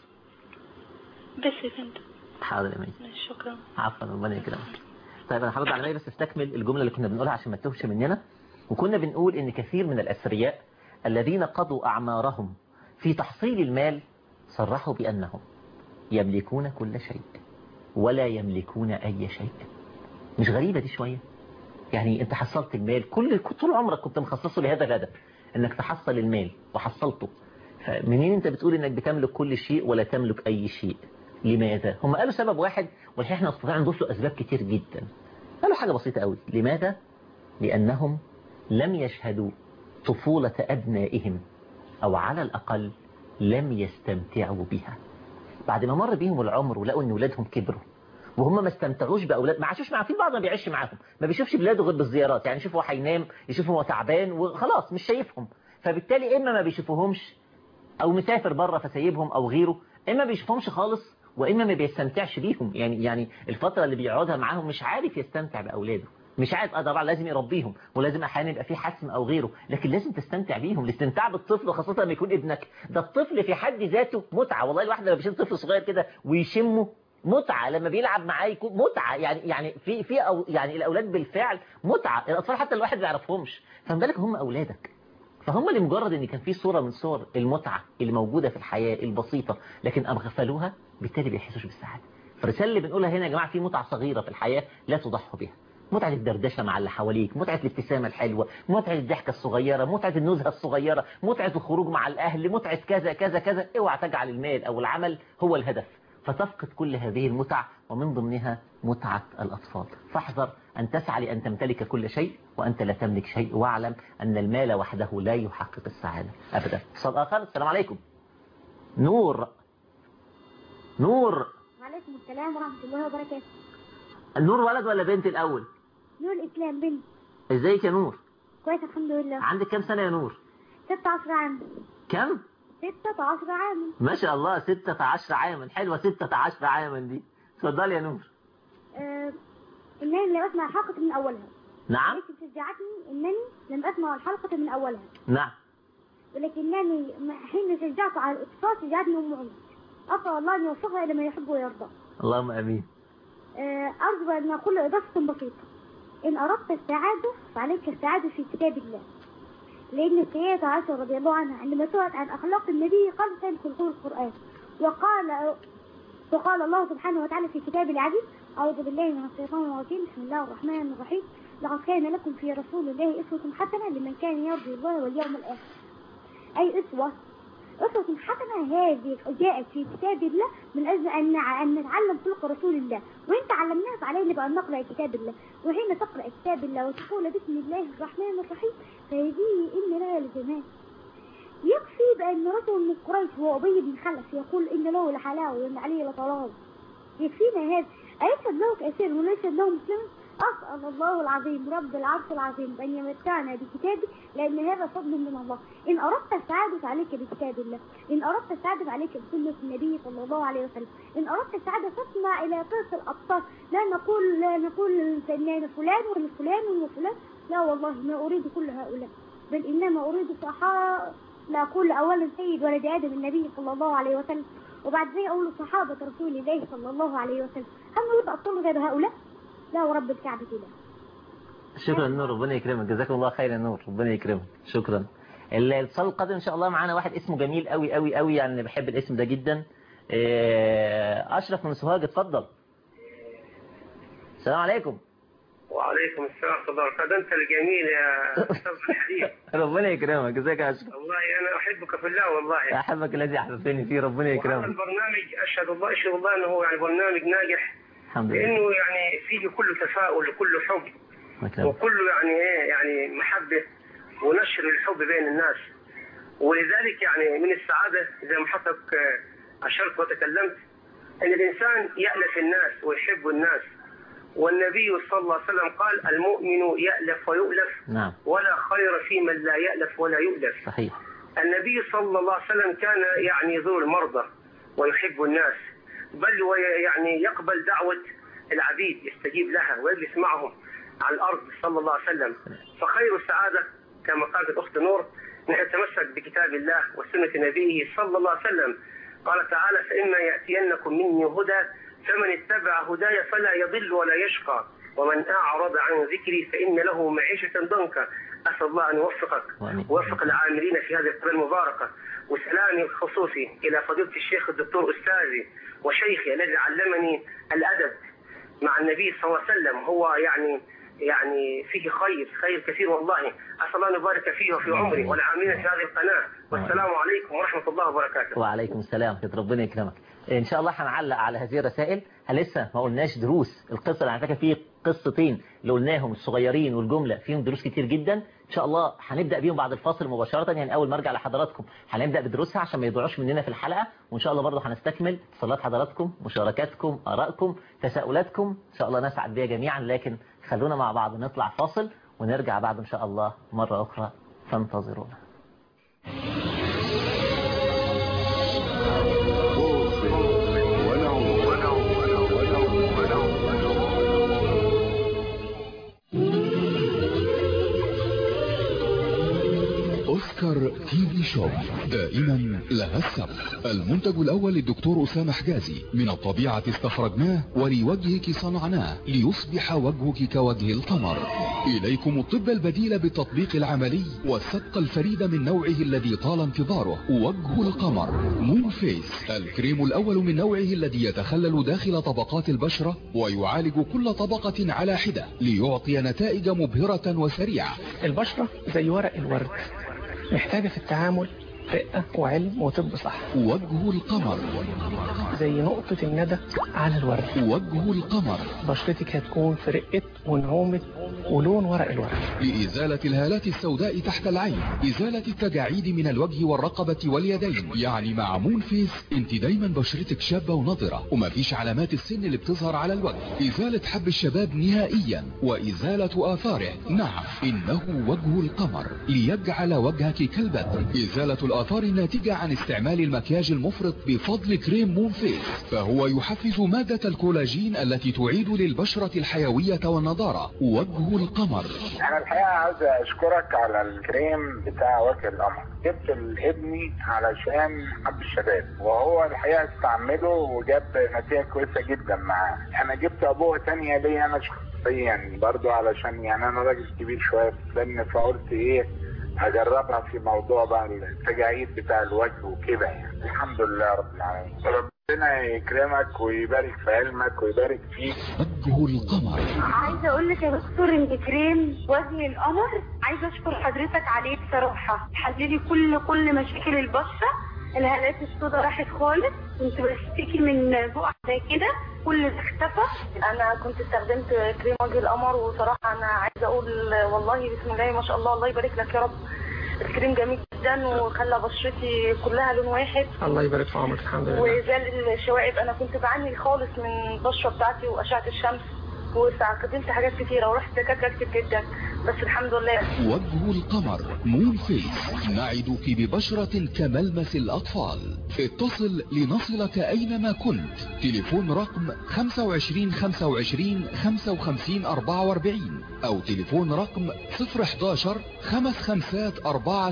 بس يا فندم حاضر يا مي شكرا عفوا ربنا يكرمك طيب انا هرد على مي بس استكمل الجمله اللي كنا بنقولها عشان ما تتوهش مننا وكنا بنقول ان كثير من الاثرياء الذين قضوا اعمارهم في تحصيل المال صرحوا بانهم يملكون كل شيء ولا يملكون اي شيء مش غريبه دي شويه يعني انت حصلت المال كل طول عمرك كنت مخصصه لهذا الهدف انك تحصل المال وحصلته فمنين انت بتقول انك بتملك كل شيء ولا تملك اي شيء لماذا هم قالوا سبب واحد والحين احنا نستطيع نضيف له اسباب كتير جدا قالوا حاجة بسيطة قوي لماذا لانهم لم يشهدوا طفولة ابنائهم او على الاقل لم يستمتعوا بها بعد ما مر بيهم العمر ولقوا ان ولادهم كبروا وهم ما استمتعوش باولاد ما عاشوش مع في بعض ما بيعيش معاهم ما بيشوفش بلاده غير بالزيارات يعني يشوفوا هو هينام يشوفوا هو تعبان وخلاص مش شايفهم فبالتالي اما ما بيشوفوهمش او مسافر بره فسايبهم او غيره اما بيشوفهمش خالص واما ما بيستمتعش بيهم يعني يعني الفتره اللي بيقعدها معاهم مش عارف يستمتع باولاده مش عارف اه طبعا لازم يربيهم ولازم احيانا يبقى في حسم او غيره لكن لازم تستمتع بيهم الاستمتاع بالطفل خاصه لما يكون ابنك ده الطفل في حد ذاته متعه والله الواحد لما بيشوف طفل صغير كده ويشمه متعة لما بيلعب معاه يكون متعة يعني يعني في في أو يعني الأولاد بالفعل متعة الأطفال حتى الواحد ما يعرفهمش فما بالك هم أولادك فهم لمجرد ان كان في صورة من صور المتعة اللي موجودة في الحياة البسيطة لكن أغفلوها بالتالي بيحسوش بالسعادة فالرسالة اللي بنقولها هنا يا جماعة في متعة صغيرة في الحياة لا تضحوا بها متعة الدردشة مع اللي حواليك متعة الابتسامة الحلوة متعة الضحكة الصغيرة متعة النزهة الصغيرة متعة الخروج مع الأهل متعة كذا كذا كذا اوعى تجعل المال أو العمل هو الهدف فتفقد كل هذه المتع ومن ضمنها متعة الأطفال فاحذر أن تسعى لأن تمتلك كل شيء وأنت لا تملك شيء واعلم أن المال وحده لا يحقق السعادة أبدا اتصال آخر السلام عليكم نور نور وعليكم السلام ورحمة الله وبركاته النور ولد ولا بنت الأول نور الإسلام بنت ازيك يا نور كويس الحمد لله عندك كام سنة يا نور 16 عام كم 16 عام ما شاء الله 16 عاما حلوة 16 عاما دي اتفضل يا نور آه إنني لم أسمع الحلقة من أولها نعم ولكن شجعتني إنني لم أسمع الحلقة من أولها نعم ولكنني حين شجعت على الاتصال شجعتني أم عمر أسأل الله أن يوفقها إلى ما يحب ويرضى اللهم أمين آه أرجو أن أقول إضافة بسيطة إن أردت السعادة فعليك السعادة في كتاب الله لأن السيدة عائشة رضي الله عنها عندما سئلت عن أخلاق النبي قالت كان خلقه القرآن وقال وقال الله سبحانه وتعالى في كتاب العزيز أعوذ بالله من الشيطان الرجيم بسم الله الرحمن الرحيم لقد كان لكم في رسول الله أسوة حسنة لمن كان يرجو الله واليوم الآخر أي أسوة أسوة حسنة هذه جاءت في كتاب الله من أجل أن أن نتعلم خلق رسول الله وإن تعلمناها فعلينا بأن نقرأ كتاب الله وحين تقرأ كتاب الله وتقول بسم الله الرحمن الرحيم فهذه إن لها لجمال يكفي بأن رجل من قريش هو أبي بن خلف يقول إن له لحلاوة وإن عليه لطلاوة يكفينا هذا أليس له كأسير وليس له مسلم أسأل الله العظيم رب العرش العظيم أن يمتعنا بكتابه لأن هذا فضل من الله إن أردت السعادة فعليك بكتاب الله إن أردت السعادة فعليك بسنة النبي صلى الله عليه وسلم إن أردت السعادة فاسمع إلى قصة الأبطال لا نقول لا نقول فنان فلان ولا فلان وفلان لا والله ما أريد كل هؤلاء بل إنما أريد صحابة لا أقول أولا سيد ولد آدم النبي صلى الله عليه وسلم وبعد ذلك أقول صحابة رسول الله صلى الله عليه وسلم هل نريد أبطال غير هؤلاء؟ لا ورب الكعبة لا شكرا نور ربنا يكرمك جزاكم الله خير يا نور ربنا يكرمك شكرا الاتصال القادم ان شاء الله معانا واحد اسمه جميل قوي قوي قوي يعني أنا بحب الاسم ده جدا إيه، اشرف من سوهاج اتفضل السلام عليكم وعليكم السلام ورحمة الله وبركاته أنت الجميل يا أستاذ الحبيب ربنا يكرمك ازيك يا اشرف والله أنا أحبك في الله والله احبك الذي احببتني فيه ربنا وهذا يكرمك البرنامج أشهد الله أشهد الله أنه يعني برنامج ناجح الحمد لله لأنه يعني فيه كل تفاؤل وكل حب يكرمك. وكله يعني إيه يعني محبة ونشر الحب بين الناس ولذلك يعني من السعادة زي ما حضرتك آه، أشرت وتكلمت أن الإنسان يألف الناس ويحب الناس والنبي صلى الله عليه وسلم قال المؤمن يألف ويؤلف نعم ولا خير في من لا يألف ولا يؤلف صحيح النبي صلى الله عليه وسلم كان يعني يزور المرضى ويحب الناس بل ويعني يقبل دعوة العبيد يستجيب لها ويجلس معهم على الأرض صلى الله عليه وسلم فخير السعادة كما قالت الأخت نور أن نتمسك بكتاب الله وسنة نبيه صلى الله عليه وسلم قال تعالى فإما يأتينكم مني هدى فمن اتبع هداي فلا يضل ولا يشقى ومن أعرض عن ذكري فإن له معيشة ضنكا أسأل الله أن يوفقك وآمين. ووفق العاملين في هذه القناة المباركة وسلامي الخصوصي إلى فضيلة الشيخ الدكتور أستاذي وشيخي الذي علمني الأدب مع النبي صلى الله عليه وسلم هو يعني يعني فيه خير خير كثير والله أسأل الله أن يبارك فيه وفي عمري والعاملين في هذه القناة والسلام عليكم ورحمة الله وبركاته وعليكم السلام كده ربنا يكرمك ان شاء الله هنعلق على هذه الرسائل هل لسه ما قلناش دروس القصه اللي على فكره في قصتين اللي قلناهم الصغيرين والجمله فيهم دروس كتير جدا ان شاء الله هنبدا بيهم بعد الفاصل مباشره يعني اول ما ارجع لحضراتكم هنبدا بدروسها عشان ما يضيعوش مننا في الحلقه وان شاء الله برضه هنستكمل اتصالات حضراتكم مشاركاتكم ارائكم تساؤلاتكم ان شاء الله نسعد بيها جميعا لكن خلونا مع بعض نطلع فاصل ونرجع بعد ان شاء الله مره اخرى فانتظرونا أوسكار تي في في شوب دائما لها السبق المنتج الأول للدكتور أسامة حجازي من الطبيعة استخرجناه ولوجهك صنعناه ليصبح وجهك كوجه القمر إليكم الطب البديل بالتطبيق العملي والسبق الفريد من نوعه الذي طال انتظاره وجه القمر مون فيس الكريم الأول من نوعه الذي يتخلل داخل طبقات البشرة ويعالج كل طبقة على حدة ليعطي نتائج مبهرة وسريعة البشرة زي ورق الورد محتاجة في التعامل رقة وعلم وطب صح وجه القمر زي نقطة الندى على الورد وجه القمر بشرتك هتكون في رقة ونعومة ولون ورق الورد لإزالة الهالات السوداء تحت العين إزالة التجاعيد من الوجه والرقبة واليدين يعني مع مون فيس انت دايما بشرتك شابة ونضرة ومفيش علامات السن اللي بتظهر على الوجه إزالة حب الشباب نهائيا وإزالة آثاره نعم إنه وجه القمر ليجعل وجهك كالبدر إزالة الآثار الناتجة عن استعمال المكياج المفرط بفضل كريم مون فيس فهو يحفز مادة الكولاجين التي تعيد للبشرة الحيوية والنضارة وجه القمر انا الحقيقه عاوز اشكرك على الكريم بتاع وجه القمر جبت لابني علشان حب الشباب وهو الحقيقه استعمله وجاب نتيجه كويسه جدا معاه انا جبت ابوه تانية ليا انا شخصيا برضو علشان يعني انا راجل كبير شويه في السن فقلت ايه اجربها في موضوع بقى التجاعيد بتاع الوجه وكده يعني الحمد لله رب العالمين ربنا يكرمك ويبارك في علمك ويبارك فيك وجه القمر عايزه اقول لك يا دكتور ان كريم وجه القمر عايزه اشكر حضرتك عليه بصراحه حللي كل كل مشاكل البشره الهالات السوداء راحت خالص كنت بشتكي من بقع زي كده كل ده اختفى انا كنت استخدمت كريم وجه القمر وصراحه انا عايزه اقول والله بسم الله ما شاء الله الله يبارك لك يا رب الكريم جميل جدا وخلى بشرتي كلها لون واحد الله يبارك في عمرك الحمد لله وزال الشوائب انا كنت بعاني خالص من البشره بتاعتي واشعه الشمس واستخدمت حاجات كتيره ورحت دكاتره كتير جدا بس الحمد لله وجه القمر مون فيس نعدك ببشرة كملمس الأطفال اتصل لنصلك أينما كنت تليفون رقم 25 25 55 44 أو تليفون رقم 011 خمس خمسات 4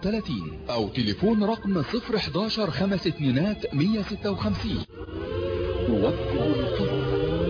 37 أو تليفون رقم 011 خمس اتنينات 156 وجه القمر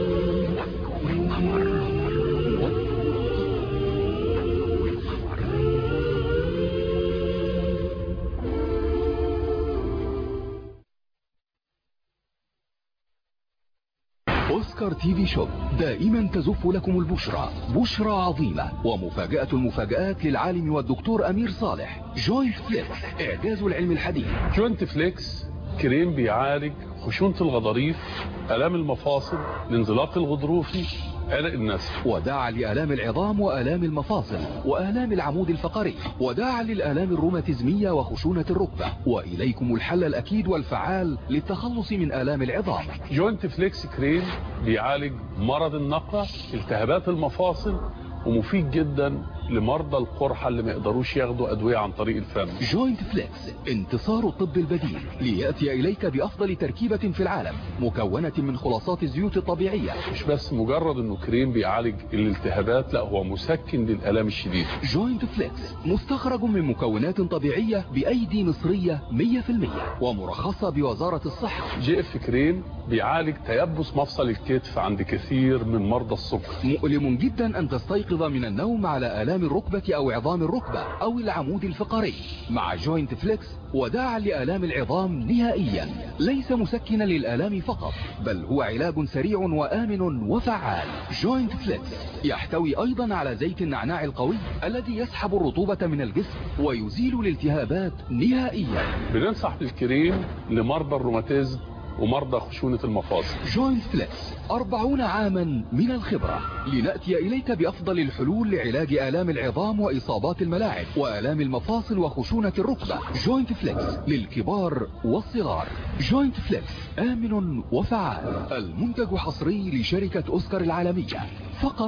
أوسكار تي في شوب دائما تزف لكم البشرى بشرى عظيمة ومفاجأة المفاجآت للعالم والدكتور أمير صالح جوينت فليكس إعجاز العلم الحديث جوينت فليكس كريم بيعالج خشونة الغضاريف آلام المفاصل الانزلاق الغضروفي عرق النسف وداعا لآلام العظام وآلام المفاصل وآلام العمود الفقري وداعا للآلام الروماتيزمية وخشونة الركبة وإليكم الحل الأكيد والفعال للتخلص من آلام العظام جوينت فليكس كريم بيعالج مرض النقرة التهابات المفاصل ومفيد جدا لمرضى القرحة اللي ما يقدروش ياخدوا أدوية عن طريق الفم جوينت فليكس انتصار الطب البديل ليأتي إليك بأفضل تركيبة في العالم مكونة من خلاصات الزيوت الطبيعية مش بس مجرد انه كريم بيعالج الالتهابات لا هو مسكن للآلام الشديدة جوينت فليكس مستخرج من مكونات طبيعية بأيدي مصرية 100% ومرخصة بوزارة الصحة جي اف كريم بيعالج تيبس مفصل الكتف عند كثير من مرضى السكر مؤلم جدا أن تستيقظ من النوم على آلام الركبة أو عظام الركبة أو العمود الفقري مع جوينت فليكس وداعا لآلام العظام نهائيا ليس مسكنا للآلام فقط بل هو علاج سريع وآمن وفعال جوينت فليكس يحتوي أيضا على زيت النعناع القوي الذي يسحب الرطوبة من الجسم ويزيل الالتهابات نهائيا بننصح بالكريم لمرضى الروماتيزم ومرضى خشونة المفاصل جوينت فليكس أربعون عاما من الخبرة لنأتي إليك بأفضل الحلول لعلاج آلام العظام وإصابات الملاعب وآلام المفاصل وخشونة الركبة جوينت فليكس للكبار والصغار جوينت فليكس آمن وفعال المنتج حصري لشركة أوسكار العالمية فقط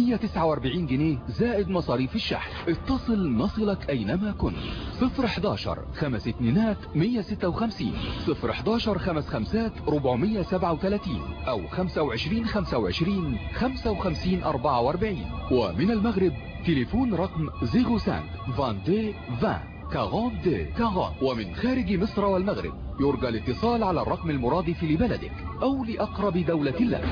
149 جنيه زائد مصاريف الشحن اتصل نصلك أينما كنت 011 خمس اتنينات 156 011 خمس خمسات 437 أو 25 25 55 44 ومن المغرب تليفون رقم 05 22 20 كاغون دي كاغون ومن خارج مصر والمغرب يرجى الاتصال على الرقم المرادف لبلدك أو لأقرب دولة لك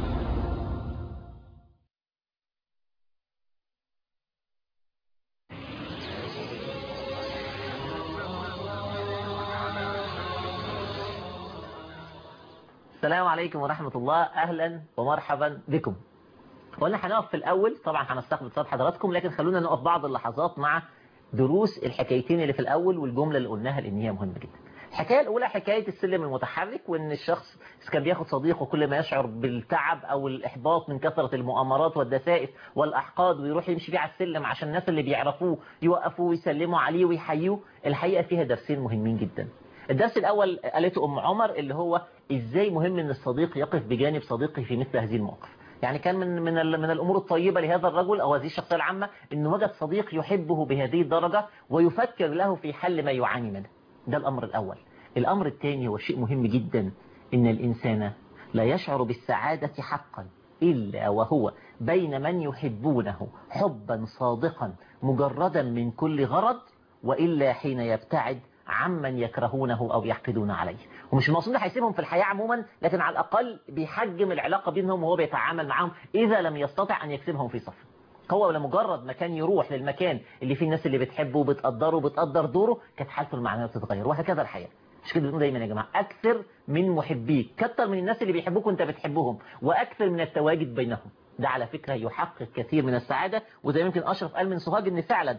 السلام عليكم ورحمة الله أهلا ومرحبا بكم قلنا هنقف في الأول طبعا هنستقبل اتصال حضراتكم لكن خلونا نقف بعض اللحظات مع دروس الحكايتين اللي في الأول والجملة اللي قلناها لأن هي مهمة جدا الحكاية الأولى حكاية السلم المتحرك وإن الشخص كان بياخد صديقه كل ما يشعر بالتعب أو الإحباط من كثرة المؤامرات والدسائس والأحقاد ويروح يمشي بيه على السلم عشان الناس اللي بيعرفوه يوقفوه ويسلموا عليه ويحيوه الحقيقة فيها درسين مهمين جدا الدرس الأول قالته أم عمر اللي هو إزاي مهم أن الصديق يقف بجانب صديقه في مثل هذه المواقف يعني كان من من من الأمور الطيبة لهذا الرجل أو هذه الشخصية العامة أنه وجد صديق يحبه بهذه الدرجة ويفكر له في حل ما يعاني منه ده الأمر الأول الأمر الثاني هو شيء مهم جدا إن الإنسان لا يشعر بالسعادة حقا إلا وهو بين من يحبونه حبا صادقا مجردا من كل غرض وإلا حين يبتعد عمن يكرهونه أو يحقدون عليه ومش المقصود ده هيسيبهم في الحياة عموما لكن على الأقل بيحجم العلاقة بينهم وهو بيتعامل معهم إذا لم يستطع أن يكسبهم في صفه هو لمجرد ما كان يروح للمكان اللي فيه الناس اللي بتحبه وبتقدره وبتقدر دوره كانت حالته المعنوية بتتغير وهكذا الحياة مش كده بنقول دايما يا جماعة أكثر من محبيك كتر من الناس اللي بيحبوك وانت بتحبهم وأكثر من التواجد بينهم ده على فكرة يحقق كثير من السعادة وزي ما يمكن أشرف قال من سوهاج إن فعلا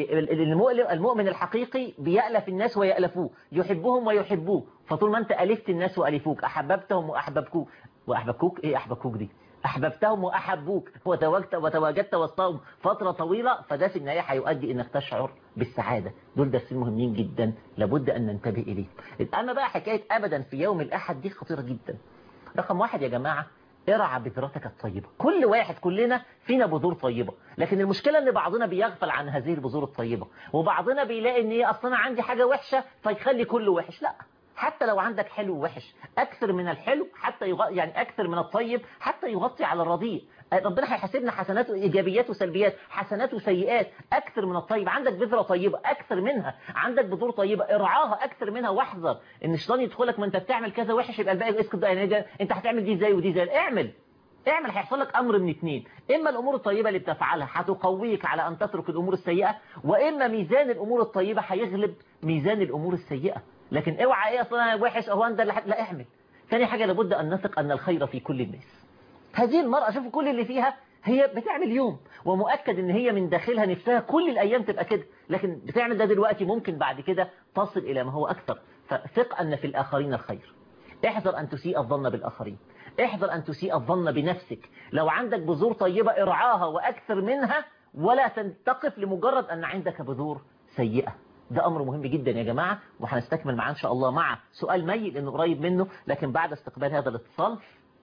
المؤمن الحقيقي بيألف الناس ويألفوه يحبهم ويحبوه فطول ما انت ألفت الناس وألفوك أحببتهم وأحببكوك وأحببكوك إيه أحببكوك دي أحببتهم وأحبوك وتواجدت وتواجدت وسطهم فترة طويلة فده في النهاية هيؤدي إنك تشعر بالسعادة دول درسين مهمين جدا لابد أن ننتبه إليه أما بقى حكاية أبدا في يوم الأحد دي خطيرة جدا رقم واحد يا جماعة ارعى بذرتك الطيبة كل واحد كلنا فينا بذور طيبة لكن المشكلة ان بعضنا بيغفل عن هذه البذور الطيبة وبعضنا بيلاقي ان ايه اصلا عندي حاجة وحشة فيخلي كله وحش لا حتى لو عندك حلو ووحش اكثر من الحلو حتى يغ... يعني اكثر من الطيب حتى يغطي على الرديء ربنا هيحاسبنا حسنات ايجابيات وسلبيات حسنات وسيئات اكثر من الطيب عندك بذره طيبه اكثر منها عندك بذور طيبه ارعاها اكثر منها واحذر ان الشيطان يدخلك ما انت بتعمل كذا وحش يبقى الباقي اسكت بقى يعني انت هتعمل دي ازاي ودي ازاي اعمل اعمل هيحصل لك امر من اتنين اما الامور الطيبه اللي بتفعلها هتقويك على ان تترك الامور السيئه واما ميزان الامور الطيبه هيغلب ميزان الامور السيئه لكن اوعى ايه اصلا وحش اهو انت لا اعمل ثاني حاجه لابد ان نثق ان الخير في كل الناس هذه المرأة شوفوا كل اللي فيها هي بتعمل يوم ومؤكد ان هي من داخلها نفسها كل الايام تبقى كده لكن بتعمل ده دلوقتي ممكن بعد كده تصل الى ما هو اكثر فثق ان في الاخرين الخير احذر ان تسيء الظن بالاخرين احذر ان تسيء الظن بنفسك لو عندك بذور طيبة ارعاها واكثر منها ولا تنتقف لمجرد ان عندك بذور سيئة ده امر مهم جدا يا جماعة وهنستكمل معاه ان شاء الله مع سؤال مي لانه قريب منه لكن بعد استقبال هذا الاتصال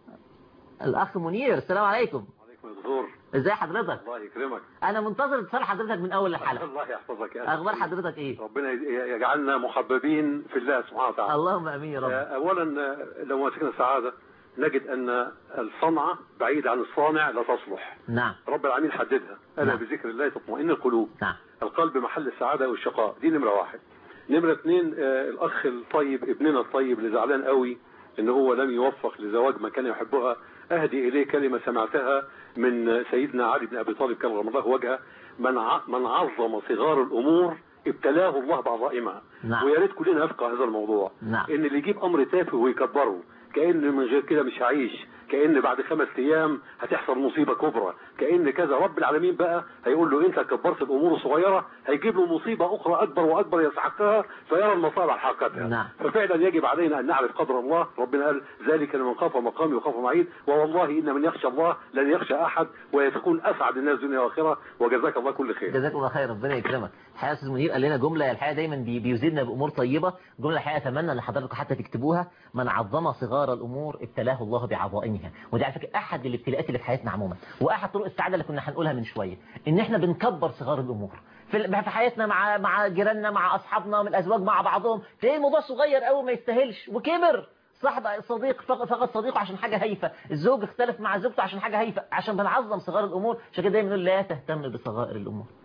الاخ منير السلام عليكم عليكم الدكتور ازي حضرتك الله يكرمك انا منتظر اتصال حضرتك من اول الحلقه الله يحفظك يا اخبار حضرتك ايه ربنا يجعلنا محببين في الله سبحانه وتعالى اللهم امين يا رب اولا لو مسكنا السعاده نجد ان الصنعه بعيد عن الصانع لا تصلح نعم رب العالمين حددها الا نعم. بذكر الله تطمئن القلوب نعم القلب محل السعاده والشقاء دي نمره واحد نمره اثنين آه الاخ الطيب ابننا الطيب اللي زعلان قوي ان هو لم يوفق لزواج من كان يحبها اهدي اليه كلمه سمعتها من سيدنا علي بن ابي طالب كرم الله وجهه من من عظم صغار الامور ابتلاه الله بعظائمها نعم. ويا ريت كلنا نفقه هذا الموضوع نعم. ان اللي يجيب امر تافه ويكبره كان من غير كده مش هعيش كان بعد خمس ايام هتحصل مصيبه كبرى كان كذا رب العالمين بقى هيقول له انت كبرت الامور الصغيره هيجيب له مصيبه اخرى اكبر واكبر يستحقها فيرى المصالح حقتها نعم. ففعلا يجب علينا ان نعرف قدر الله ربنا قال ذلك لمن خاف مقامي وخاف معيد ووالله ان من يخشى الله لن يخشى احد ويكون اسعد الناس دنيا واخره وجزاك الله كل خير جزاك الله خير ربنا يكرمك الحقيقه استاذ منير قال لنا جمله الحقيقه دايما بي- بيزيدنا بامور طيبه جمله الحقيقه اتمنى ان حضراتكم حتى تكتبوها من عظم صغار الامور ابتلاه الله بعظائمها ودي على فكره احد الابتلاءات اللي في حياتنا عموما واحد طرق السعاده اللي كنا هنقولها من شويه ان احنا بنكبر صغار الامور في ال- في حياتنا مع مع جيراننا مع اصحابنا من الازواج مع بعضهم تلاقي الموضوع صغير قوي ما يستاهلش وكبر صاحب صديق فقد فقد صديقه عشان حاجه هايفه الزوج اختلف مع زوجته عشان حاجه هايفه عشان بنعظم صغار الامور عشان كده دايما نقول لا تهتم بصغائر الامور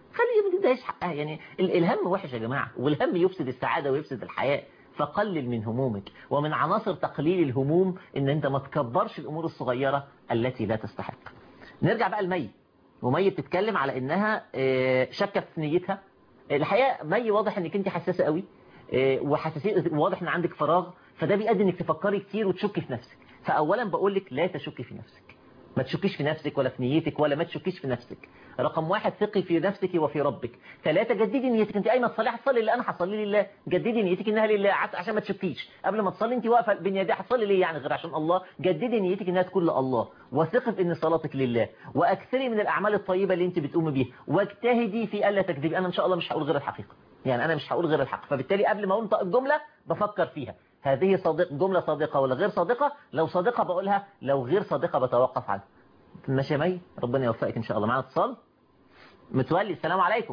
خلي ما تديهاش حقها يعني ال- الهم وحش يا جماعة والهم يفسد السعادة ويفسد الحياة فقلل من همومك ومن عناصر تقليل الهموم ان انت ما تكبرش الامور الصغيرة التي لا تستحق نرجع بقى لمي ومي بتتكلم على انها آه، شاكه في نيتها الحقيقه مي واضح انك انت حساسه قوي آه، وحساسيه واضح ان عندك فراغ فده بيؤدي انك تفكري كتير وتشكي في نفسك فاولا بقول لك لا تشكي في نفسك ما تشكيش في نفسك ولا في نيتك ولا ما تشكيش في نفسك رقم واحد ثقي في نفسك وفي ربك ثلاثة جددي نيتك انت ايمن تصلي هتصلي لله انا هصلي لله جددي نيتك انها لله عس- عشان ما تشكيش قبل ما تصلي انت واقفه بين يدي هتصلي ليه يعني غير عشان الله جددي نيتك انها تكون لله وثقي في ان صلاتك لله واكثري من الاعمال الطيبه اللي انت بتقومي بيها واجتهدي في الا تكذبي انا ان شاء الله مش هقول غير الحقيقه يعني انا مش هقول غير الحق فبالتالي قبل ما انطق الجمله بفكر فيها هذه صادق جمله صادقه ولا غير صادقه لو صادقه بقولها لو غير صادقه بتوقف عنها ماشي يا مي ربنا يوفقك ان شاء الله معانا اتصال متولي السلام عليكم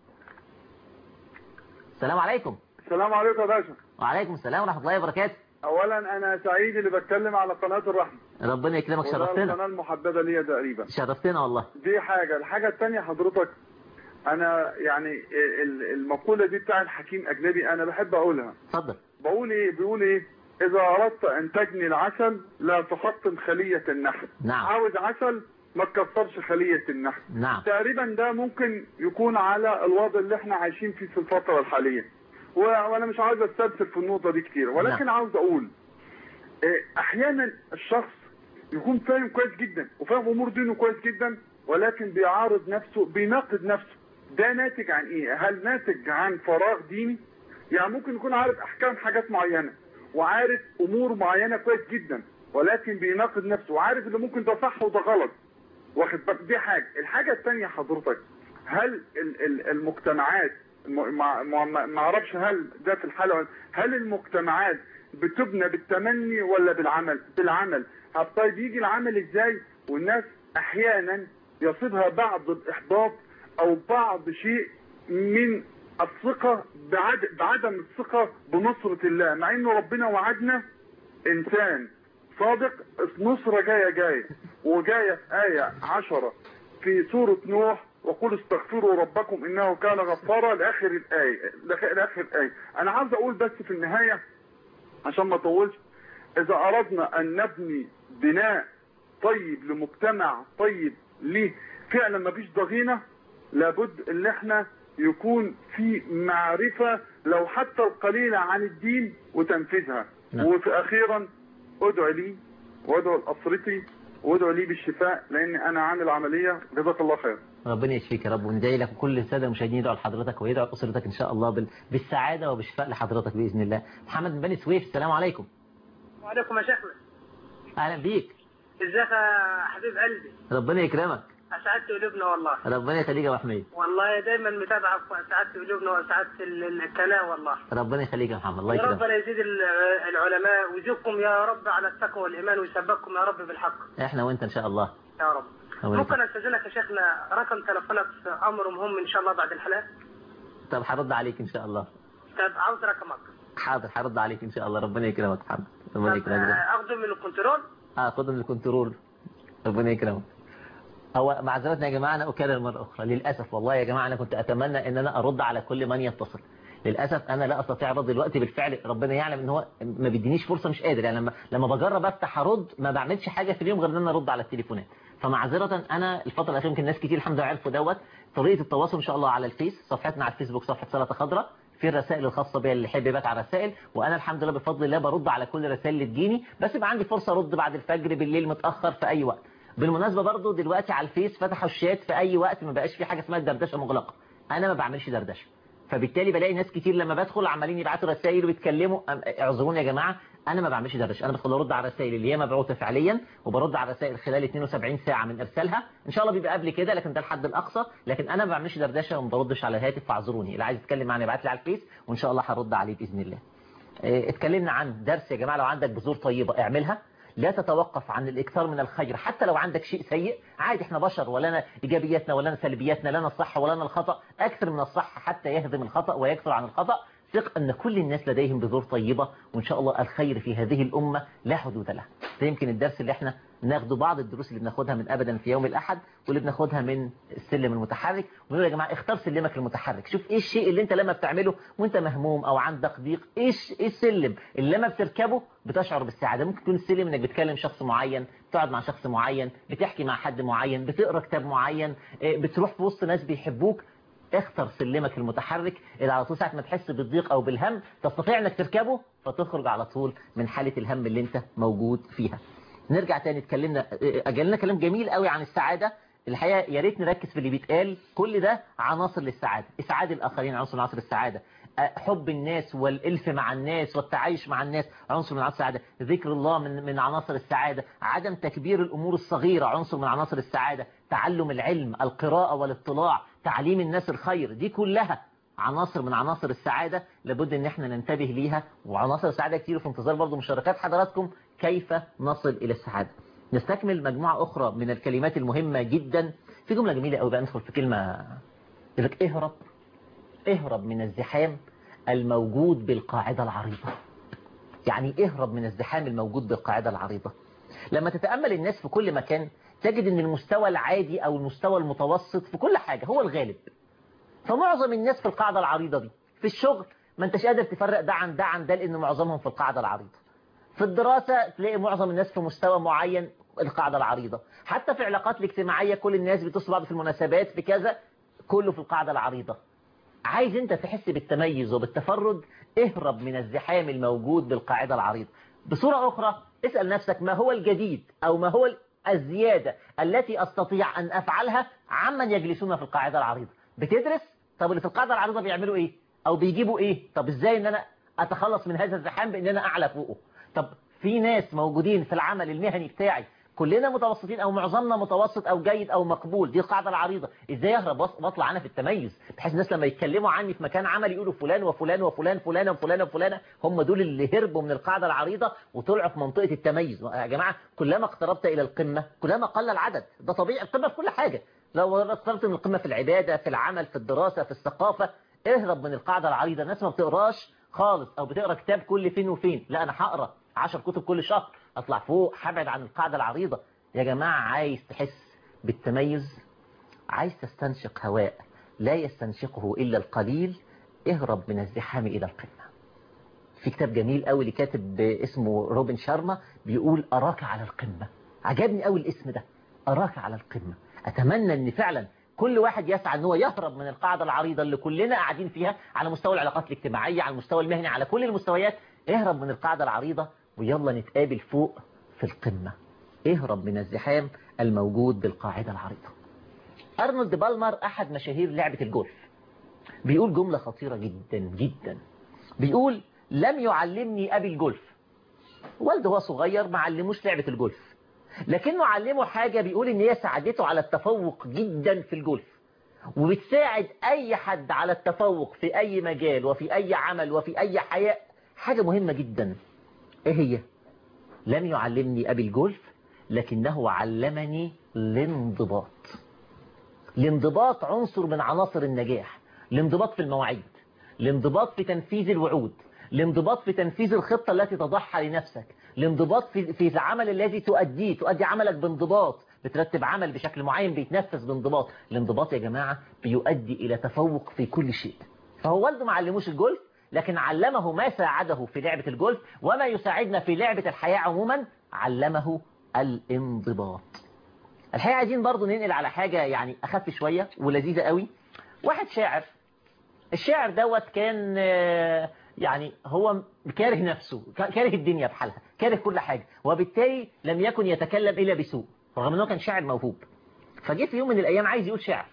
السلام عليكم السلام عليكم يا باشا وعليكم السلام ورحمه الله وبركاته اولا انا سعيد اللي بتكلم على قناه الرحمه ربنا يكرمك وده شرفتنا القناه المحببه ليا تقريبا شرفتنا والله دي حاجه الحاجه الثانيه حضرتك انا يعني ال- المقوله دي بتاع الحكيم اجنبي انا بحب اقولها اتفضل بقول ايه بيقول ايه اذا اردت ان تجني العسل لا تحطم خليه النحل نعم. عاوز عسل ما تكسرش خليه النحل نعم تقريبا ده ممكن يكون على الوضع اللي احنا عايشين فيه في الفتره الحاليه و- وانا مش عاوز استرسل في النقطه دي كتير ولكن نعم. عاوز اقول إيه، احيانا الشخص يكون فاهم كويس جدا وفاهم امور دينه كويس جدا ولكن بيعارض نفسه بيناقض نفسه ده ناتج عن ايه هل ناتج عن فراغ ديني يعني ممكن يكون عارف احكام حاجات معينه وعارف امور معينه كويس جدا ولكن بيناقض نفسه وعارف اللي ممكن ده صح وده غلط واخد بالك دي حاجه الحاجه الثانيه حضرتك هل ال- ال- المجتمعات م- ما ما- ما ما اعرفش هل ده في الحاله ولا- هل المجتمعات بتبنى بالتمني ولا بالعمل بالعمل طب طيب يجي العمل ازاي والناس احيانا يصيبها بعض الاحباط او بعض شيء من الثقة بعد بعدم الثقة بنصرة الله مع انه ربنا وعدنا انسان صادق النصرة جاية جاية وجاية في آية عشرة في سورة نوح وقل استغفروا ربكم انه كان غفارا لاخر الآية لآخر- لاخر الآية انا عاوز اقول بس في النهاية عشان ما اطولش اذا اردنا ان نبني بناء طيب لمجتمع طيب ليه فعلا ما فيش ضغينة لابد ان احنا يكون في معرفة لو حتى القليلة عن الدين وتنفيذها نعم. وفي اخيرا ادعو لي وادعو لاسرتي وادعو لي بالشفاء لان انا عامل عملية جزاك الله خير ربنا يشفيك يا رب وندعي لك وكل الساده المشاهدين يدعوا لحضرتك ويدعوا لاسرتك ان شاء الله بال... بالسعاده وبالشفاء لحضرتك باذن الله محمد بن بني سويف السلام عليكم وعليكم يا شيخنا اهلا بيك ازيك يا حبيب قلبي ربنا يكرمك اسعدت قلوبنا والله ربنا يخليك يا ابو حميد والله دايما متابعك واسعدت قلوبنا واسعدت ال- ال- القناه والله ربنا يخليك يا محمد الله يا يكرمك ربنا يزيد ال- العلماء ويزيدكم يا رب على التقوى والايمان ويثبتكم يا رب بالحق احنا وانت ان شاء الله يا رب الله ممكن يكرمك. استاذنك يا شيخنا رقم تليفونك في امر مهم ان شاء الله بعد الحلقه طب هرد عليك ان شاء الله طب عاوز رقمك حاضر هرد عليك ان شاء الله ربنا يكرمك يا محمد ربنا طب يكرمك آه، اخذه من الكنترول اه خد من الكنترول ربنا يكرمك هو معذرتنا يا جماعة أنا أكرر مرة أخرى للأسف والله يا جماعة أنا كنت أتمنى أن أنا أرد على كل من يتصل للأسف أنا لا أستطيع الرد دلوقتي بالفعل ربنا يعلم أن هو ما بيدينيش فرصة مش قادر يعني لما لما بجرب أفتح أرد ما بعملش حاجة في اليوم غير أن أنا أرد على التليفونات فمعذرة أنا الفترة الأخيرة يمكن ناس كتير الحمد لله عرفوا دوت طريقة التواصل إن شاء الله على الفيس صفحتنا على الفيسبوك صفحة سلطة خضراء في الرسائل الخاصة بيا اللي يحب يبعت على الرسائل وانا الحمد لله بفضل الله برد على كل الرسائل اللي تجيني بس يبقى عندي فرصة ارد بعد الفجر بالليل متأخر في اي وقت بالمناسبة برضو دلوقتي على الفيس فتحوا الشات في اي وقت ما بقاش في حاجة اسمها الدردشة مغلقة انا ما بعملش دردشة فبالتالي بلاقي ناس كتير لما بدخل عمالين يبعتوا رسائل ويتكلموا أم- اعذروني يا جماعة انا ما بعملش دردشة انا بدخل ارد على الرسائل اللي هي مبعوثة فعليا وبرد على الرسائل خلال 72 ساعة من ارسالها ان شاء الله بيبقى قبل كده لكن ده الحد الاقصى لكن انا ما بعملش دردشة وما بردش على الهاتف فاعذروني اللي عايز يتكلم معايا يبعت لي على الفيس وان شاء الله هرد عليه باذن الله إيه، اتكلمنا عن درس يا جماعة لو عندك بذور طيبة اعملها لا تتوقف عن الاكثار من الخير حتى لو عندك شيء سيء عادي احنا بشر ولنا ايجابياتنا ولنا سلبياتنا لنا الصح ولنا الخطأ اكثر من الصح حتى يهدم الخطأ ويكثر عن الخطأ ثق ان كل الناس لديهم بذور طيبة وان شاء الله الخير في هذه الامة لا حدود له ده يمكن الدرس اللي احنا ناخدوا بعض الدروس اللي بناخدها من ابدا في يوم الاحد واللي بناخدها من السلم المتحرك ونقول يا جماعه اختار سلمك المتحرك شوف ايه الشيء اللي انت لما بتعمله وانت مهموم او عندك ضيق ايش ايه السلم اللي لما بتركبه بتشعر بالسعاده ممكن يكون السلم انك بتكلم شخص معين بتقعد مع شخص معين بتحكي مع حد معين بتقرا كتاب معين إيه، بتروح في وسط ناس بيحبوك اختر سلمك المتحرك اللي على طول ساعة ما تحس بالضيق او بالهم تستطيع انك تركبه فتخرج على طول من حالة الهم اللي انت موجود فيها نرجع تاني اتكلمنا اجلنا كلام جميل قوي عن السعادة الحقيقة يا ريت نركز في اللي بيتقال كل ده عناصر للسعادة اسعاد الاخرين عنصر من عناصر السعادة حب الناس والالف مع الناس والتعايش مع الناس عنصر من عناصر السعادة ذكر الله من من عناصر السعادة عدم تكبير الامور الصغيرة عنصر من عناصر السعادة تعلم العلم القراءة والاطلاع تعليم الناس الخير دي كلها عناصر من عناصر السعادة لابد ان احنا ننتبه ليها وعناصر السعادة كتير في انتظار برضو مشاركات حضراتكم كيف نصل الى السعادة نستكمل مجموعة اخرى من الكلمات المهمة جدا في جملة جميلة قوي بقى ندخل في كلمة يقول لك اهرب اهرب من الزحام الموجود بالقاعدة العريضة يعني اهرب من الزحام الموجود بالقاعدة العريضة لما تتأمل الناس في كل مكان تجد ان المستوى العادي او المستوى المتوسط في كل حاجة هو الغالب فمعظم الناس في القاعدة العريضة دي في الشغل ما انتش قادر تفرق ده عن ده عن ده لان معظمهم في القاعدة العريضة في الدراسة تلاقي معظم الناس في مستوى معين القاعدة العريضة حتى في العلاقات الاجتماعية كل الناس بتصل بعض في المناسبات في كذا كله في القاعدة العريضة عايز انت تحس بالتميز وبالتفرد اهرب من الزحام الموجود بالقاعدة العريضة بصورة اخرى اسأل نفسك ما هو الجديد او ما هو الزيادة التي استطيع ان افعلها عمن يجلسون في القاعدة العريضة بتدرس طب اللي في القاعدة العريضة بيعملوا ايه او بيجيبوا ايه طب ازاي ان انا اتخلص من هذا الزحام بان انا اعلى فوقه طب في ناس موجودين في العمل المهني بتاعي كلنا متوسطين او معظمنا متوسط او جيد او مقبول دي القاعده العريضه ازاي اهرب واطلع انا في التميز بحيث الناس لما يتكلموا عني في مكان عمل يقولوا فلان وفلان وفلان فلان وفلان وفلان هم دول اللي هربوا من القاعده العريضه وطلعوا في منطقه التميز يا جماعه كلما اقتربت الى القمه كلما قل العدد ده طبيعي القمه في كل حاجه لو اقتربت من القمه في العباده في العمل في الدراسه في الثقافه اهرب من القاعده العريضه الناس ما بتقراش خالص او بتقرا كتاب كل فين وفين لا انا هقرا 10 كتب كل شهر اطلع فوق هبعد عن القاعده العريضه يا جماعة عايز تحس بالتميز عايز تستنشق هواء لا يستنشقه إلا القليل اهرب من الزحام إلى القمة في كتاب جميل قوي لكاتب اسمه روبن شارما بيقول أراك على القمة عجبني قوي الاسم ده أراك على القمة أتمنى أن فعلا كل واحد يسعى ان هو يهرب من القاعدة العريضة اللي كلنا قاعدين فيها على مستوى العلاقات الاجتماعية على المستوى المهني على كل المستويات اهرب من القاعدة العريضة ويلا نتقابل فوق في القمة اهرب من الزحام الموجود بالقاعدة العريضة أرنولد بالمر أحد مشاهير لعبة الجولف بيقول جملة خطيرة جدا جدا بيقول لم يعلمني أبي الجولف والده هو صغير ما علموش لعبة الجولف لكنه علمه حاجة بيقول إن هي ساعدته على التفوق جدا في الجولف وبتساعد أي حد على التفوق في أي مجال وفي أي عمل وفي أي حياة حاجة مهمة جدا إيه هي؟ لم يعلمني أبي الجولف لكنه علمني الانضباط الانضباط عنصر من عناصر النجاح الانضباط في المواعيد الانضباط في تنفيذ الوعود الانضباط في تنفيذ الخطة التي تضعها لنفسك الانضباط في, في العمل الذي تؤديه تؤدي عملك بانضباط بترتب عمل بشكل معين بيتنفذ بانضباط الانضباط يا جماعة بيؤدي إلى تفوق في كل شيء فهو والده ما علموش الجولف لكن علمه ما ساعده في لعبة الجولف وما يساعدنا في لعبة الحياة عموما علمه الانضباط الحقيقة عايزين برضو ننقل على حاجة يعني أخف شوية ولذيذة قوي واحد شاعر الشاعر دوت كان يعني هو كاره نفسه كاره الدنيا بحالها كاره كل حاجة وبالتالي لم يكن يتكلم إلا بسوء رغم أنه كان شاعر موهوب فجه في يوم من الأيام عايز يقول شعر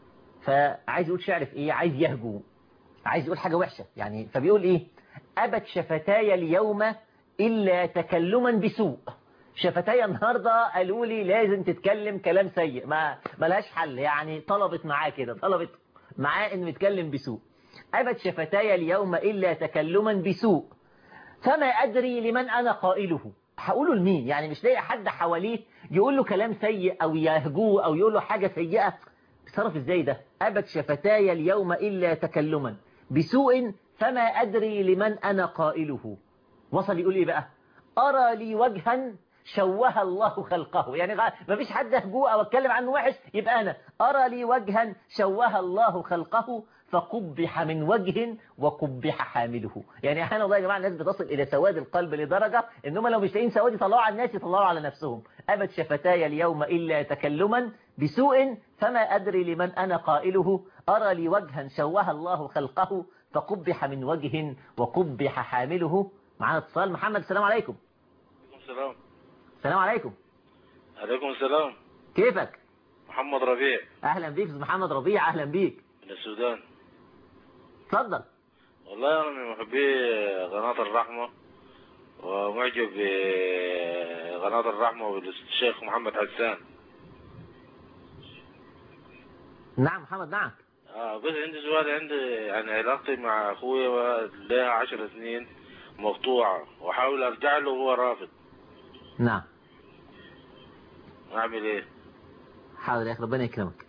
فعايز يقول شعر في إيه عايز يهجو عايز يقول حاجة وحشة يعني فبيقول إيه أبت شفتاي اليوم إلا تكلما بسوء شفتاي النهاردة قالوا لي لازم تتكلم كلام سيء ما ملهاش حل يعني طلبت معاه كده طلبت معاه انه يتكلم بسوء أبت شفتاي اليوم إلا تكلما بسوء فما أدري لمن أنا قائله هقوله لمين يعني مش لاقي حد حواليه يقول له كلام سيء أو يهجوه أو يقول له حاجة سيئة تصرف ازاي ده أبت شفتاي اليوم إلا تكلما بسوء فما أدري لمن أنا قائله وصل يقول إيه بقى أرى لي وجها شوه الله خلقه يعني غ- ما فيش حد أهجوه أو أتكلم عنه وحش يبقى أنا أرى لي وجها شوه الله خلقه فقبح من وجه وقبح حامله يعني احيانا والله يا جماعه الناس بتصل الى سواد القلب لدرجه ان هم لو مش لاقيين سواد يطلعوا على الناس يطلعوا على نفسهم ابت شفتاي اليوم الا تكلما بسوء فما ادري لمن انا قائله ارى لي وجها شوه الله خلقه فقبح من وجه وقبح حامله معانا اتصال محمد السلام عليكم السلام السلام عليكم عليكم السلام كيفك محمد ربيع اهلا بيك أستاذ محمد ربيع اهلا بيك من السودان اتفضل والله أنا من محبي قناة الرحمة ومعجب بقناة الرحمة والشيخ محمد حسان نعم محمد معك آه بس عندي سؤال عندي يعني علاقتي مع أخويا لها عشر سنين مقطوعة وأحاول أرجع له وهو رافض نعم أعمل إيه؟ حاضر يا اخي ربنا يكرمك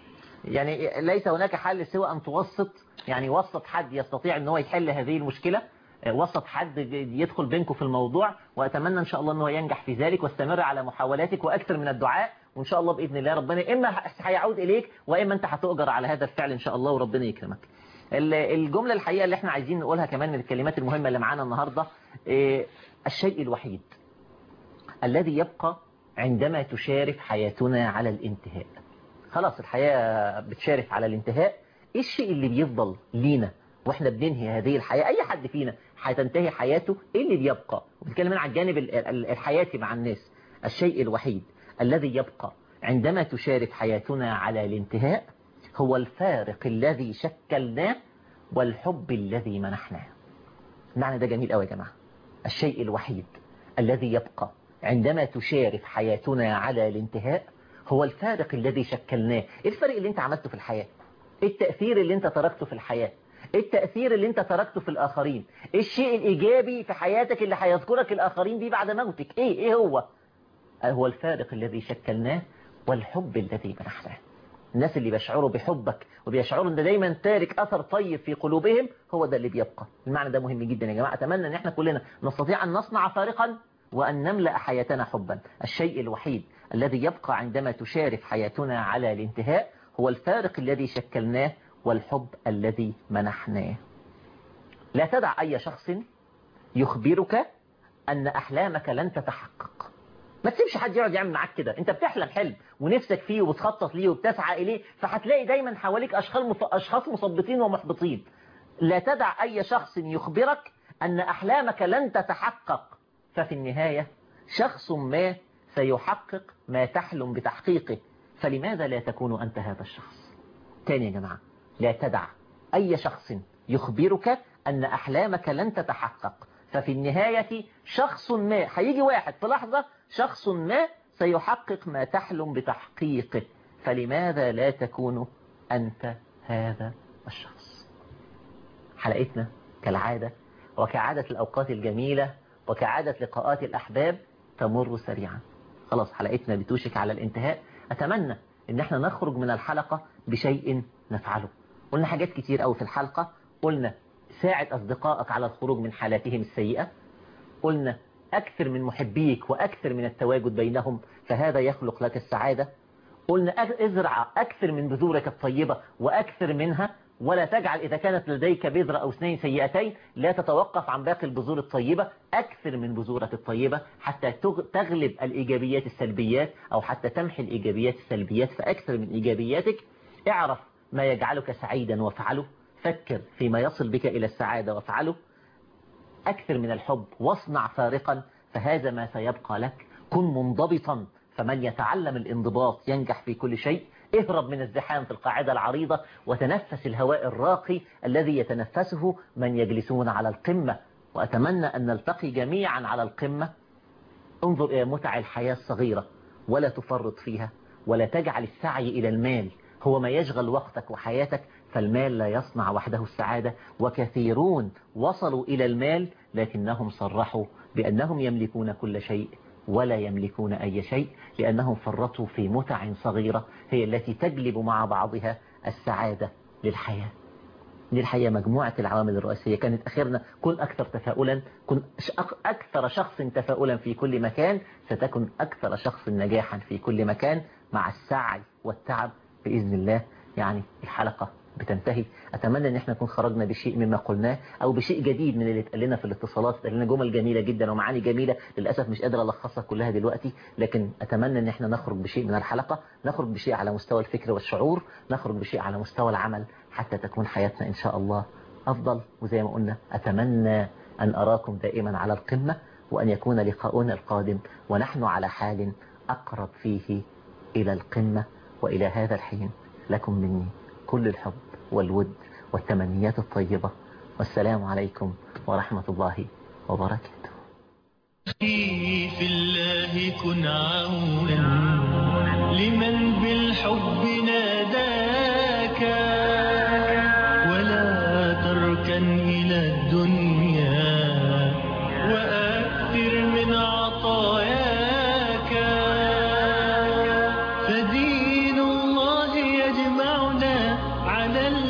يعني ليس هناك حل سوى ان توسط يعني وسط حد يستطيع ان هو يحل هذه المشكلة وسط حد يدخل بينكم في الموضوع واتمنى ان شاء الله ان هو ينجح في ذلك واستمر على محاولاتك واكثر من الدعاء وان شاء الله باذن الله ربنا اما هيعود اليك واما انت هتؤجر على هذا الفعل ان شاء الله وربنا يكرمك ال- الجملة الحقيقة اللي احنا عايزين نقولها كمان من الكلمات المهمة اللي معانا النهاردة إيه، الشيء الوحيد الذي يبقى عندما تشارف حياتنا على الانتهاء خلاص الحياة بتشارف على الانتهاء ايه الشيء اللي بيفضل لينا واحنا بننهي هذه الحياة اي حد فينا هتنتهي حياته ايه اللي بيبقى وبنتكلم هنا على الجانب ال- ال- الحياتي مع الناس الشيء الوحيد الذي يبقى عندما تشارف حياتنا على الانتهاء هو الفارق الذي شكلناه والحب الذي منحناه المعنى ده جميل قوي يا جماعة الشيء الوحيد الذي يبقى عندما تشارف حياتنا على الانتهاء هو الفارق الذي شكلناه ايه الفرق اللي انت عملته في الحياة ايه التأثير اللي انت تركته في الحياة ايه التأثير اللي انت تركته في الآخرين ايه الشيء الإيجابي في حياتك اللي هيذكرك الآخرين بيه بعد موتك ايه ايه هو هو الفارق الذي شكلناه والحب الذي منحناه الناس اللي بيشعروا بحبك وبيشعروا ان ده دايما تارك اثر طيب في قلوبهم هو ده اللي بيبقى المعنى ده مهم جدا يا جماعه اتمنى ان احنا كلنا نستطيع ان نصنع فارقا وان نملا حياتنا حبا الشيء الوحيد الذي يبقى عندما تشارف حياتنا على الانتهاء هو الفارق الذي شكلناه والحب الذي منحناه لا تدع اي شخص يخبرك ان احلامك لن تتحقق ما تسيبش حد يقعد يعمل معاك كده انت بتحلم حلم ونفسك فيه وبتخطط ليه وبتسعى اليه فهتلاقي دايما حواليك اشخاص اشخاص مثبطين ومحبطين لا تدع اي شخص يخبرك ان احلامك لن تتحقق ففي النهاية شخص ما سيحقق ما تحلم بتحقيقه فلماذا لا تكون انت هذا الشخص تاني يا جماعة لا تدع اي شخص يخبرك ان احلامك لن تتحقق ففي النهاية شخص ما هيجي واحد في لحظة شخص ما سيحقق ما تحلم بتحقيقه فلماذا لا تكون أنت هذا الشخص حلقتنا كالعادة وكعادة الأوقات الجميلة وكعادة لقاءات الأحباب تمر سريعا خلاص حلقتنا بتوشك على الانتهاء أتمنى ان احنا نخرج من الحلقة بشيء نفعله قلنا حاجات كتير قوي في الحلقة قلنا ساعد أصدقائك على الخروج من حالاتهم السيئة قلنا أكثر من محبيك وأكثر من التواجد بينهم فهذا يخلق لك السعادة قلنا ازرع أكثر من بذورك الطيبة وأكثر منها ولا تجعل إذا كانت لديك بذرة أو اثنين سيئتين لا تتوقف عن باقي البذور الطيبة أكثر من بذورك الطيبة حتى تغلب الإيجابيات السلبيات أو حتى تمحي الإيجابيات السلبيات فأكثر من إيجابياتك اعرف ما يجعلك سعيدا وافعله فكر فيما يصل بك إلى السعادة وافعله أكثر من الحب واصنع فارقا فهذا ما سيبقى لك كن منضبطا فمن يتعلم الانضباط ينجح في كل شيء اهرب من الزحام في القاعدة العريضة وتنفس الهواء الراقي الذي يتنفسه من يجلسون على القمة وأتمنى أن نلتقي جميعا على القمة انظر إلى متع الحياة الصغيرة ولا تفرط فيها ولا تجعل السعي إلى المال هو ما يشغل وقتك وحياتك فالمال لا يصنع وحده السعادة وكثيرون وصلوا إلى المال لكنهم صرحوا بأنهم يملكون كل شيء ولا يملكون أي شيء لأنهم فرطوا في متع صغيرة هي التي تجلب مع بعضها السعادة للحياة دي الحقيقة مجموعة العوامل الرئيسية كانت أخيرنا كن أكثر تفاؤلا كن أكثر شخص تفاؤلا في كل مكان ستكن أكثر شخص نجاحا في كل مكان مع السعي والتعب بإذن الله يعني الحلقة بتنتهي أتمنى أن احنا نكون خرجنا بشيء مما قلناه أو بشيء جديد من اللي اتقال لنا في الاتصالات اتقال لنا جمل جميلة جدا ومعاني جميلة للأسف مش قادر ألخصها كلها دلوقتي لكن أتمنى أن احنا نخرج بشيء من الحلقة نخرج بشيء على مستوى الفكر والشعور نخرج بشيء على مستوى العمل حتى تكون حياتنا إن شاء الله أفضل وزي ما قلنا أتمنى أن أراكم دائما على القمة وأن يكون لقاؤنا القادم ونحن على حال أقرب فيه إلى القمة وإلى هذا الحين لكم مني كل الحب والود والتمنيات الطيبة والسلام عليكم ورحمة الله وبركاته أخي في الله كن عونا لمن بالحب ناداك ولا تركن إلى الدنيا وأكثر من عطاياك فدين الله يجمعنا على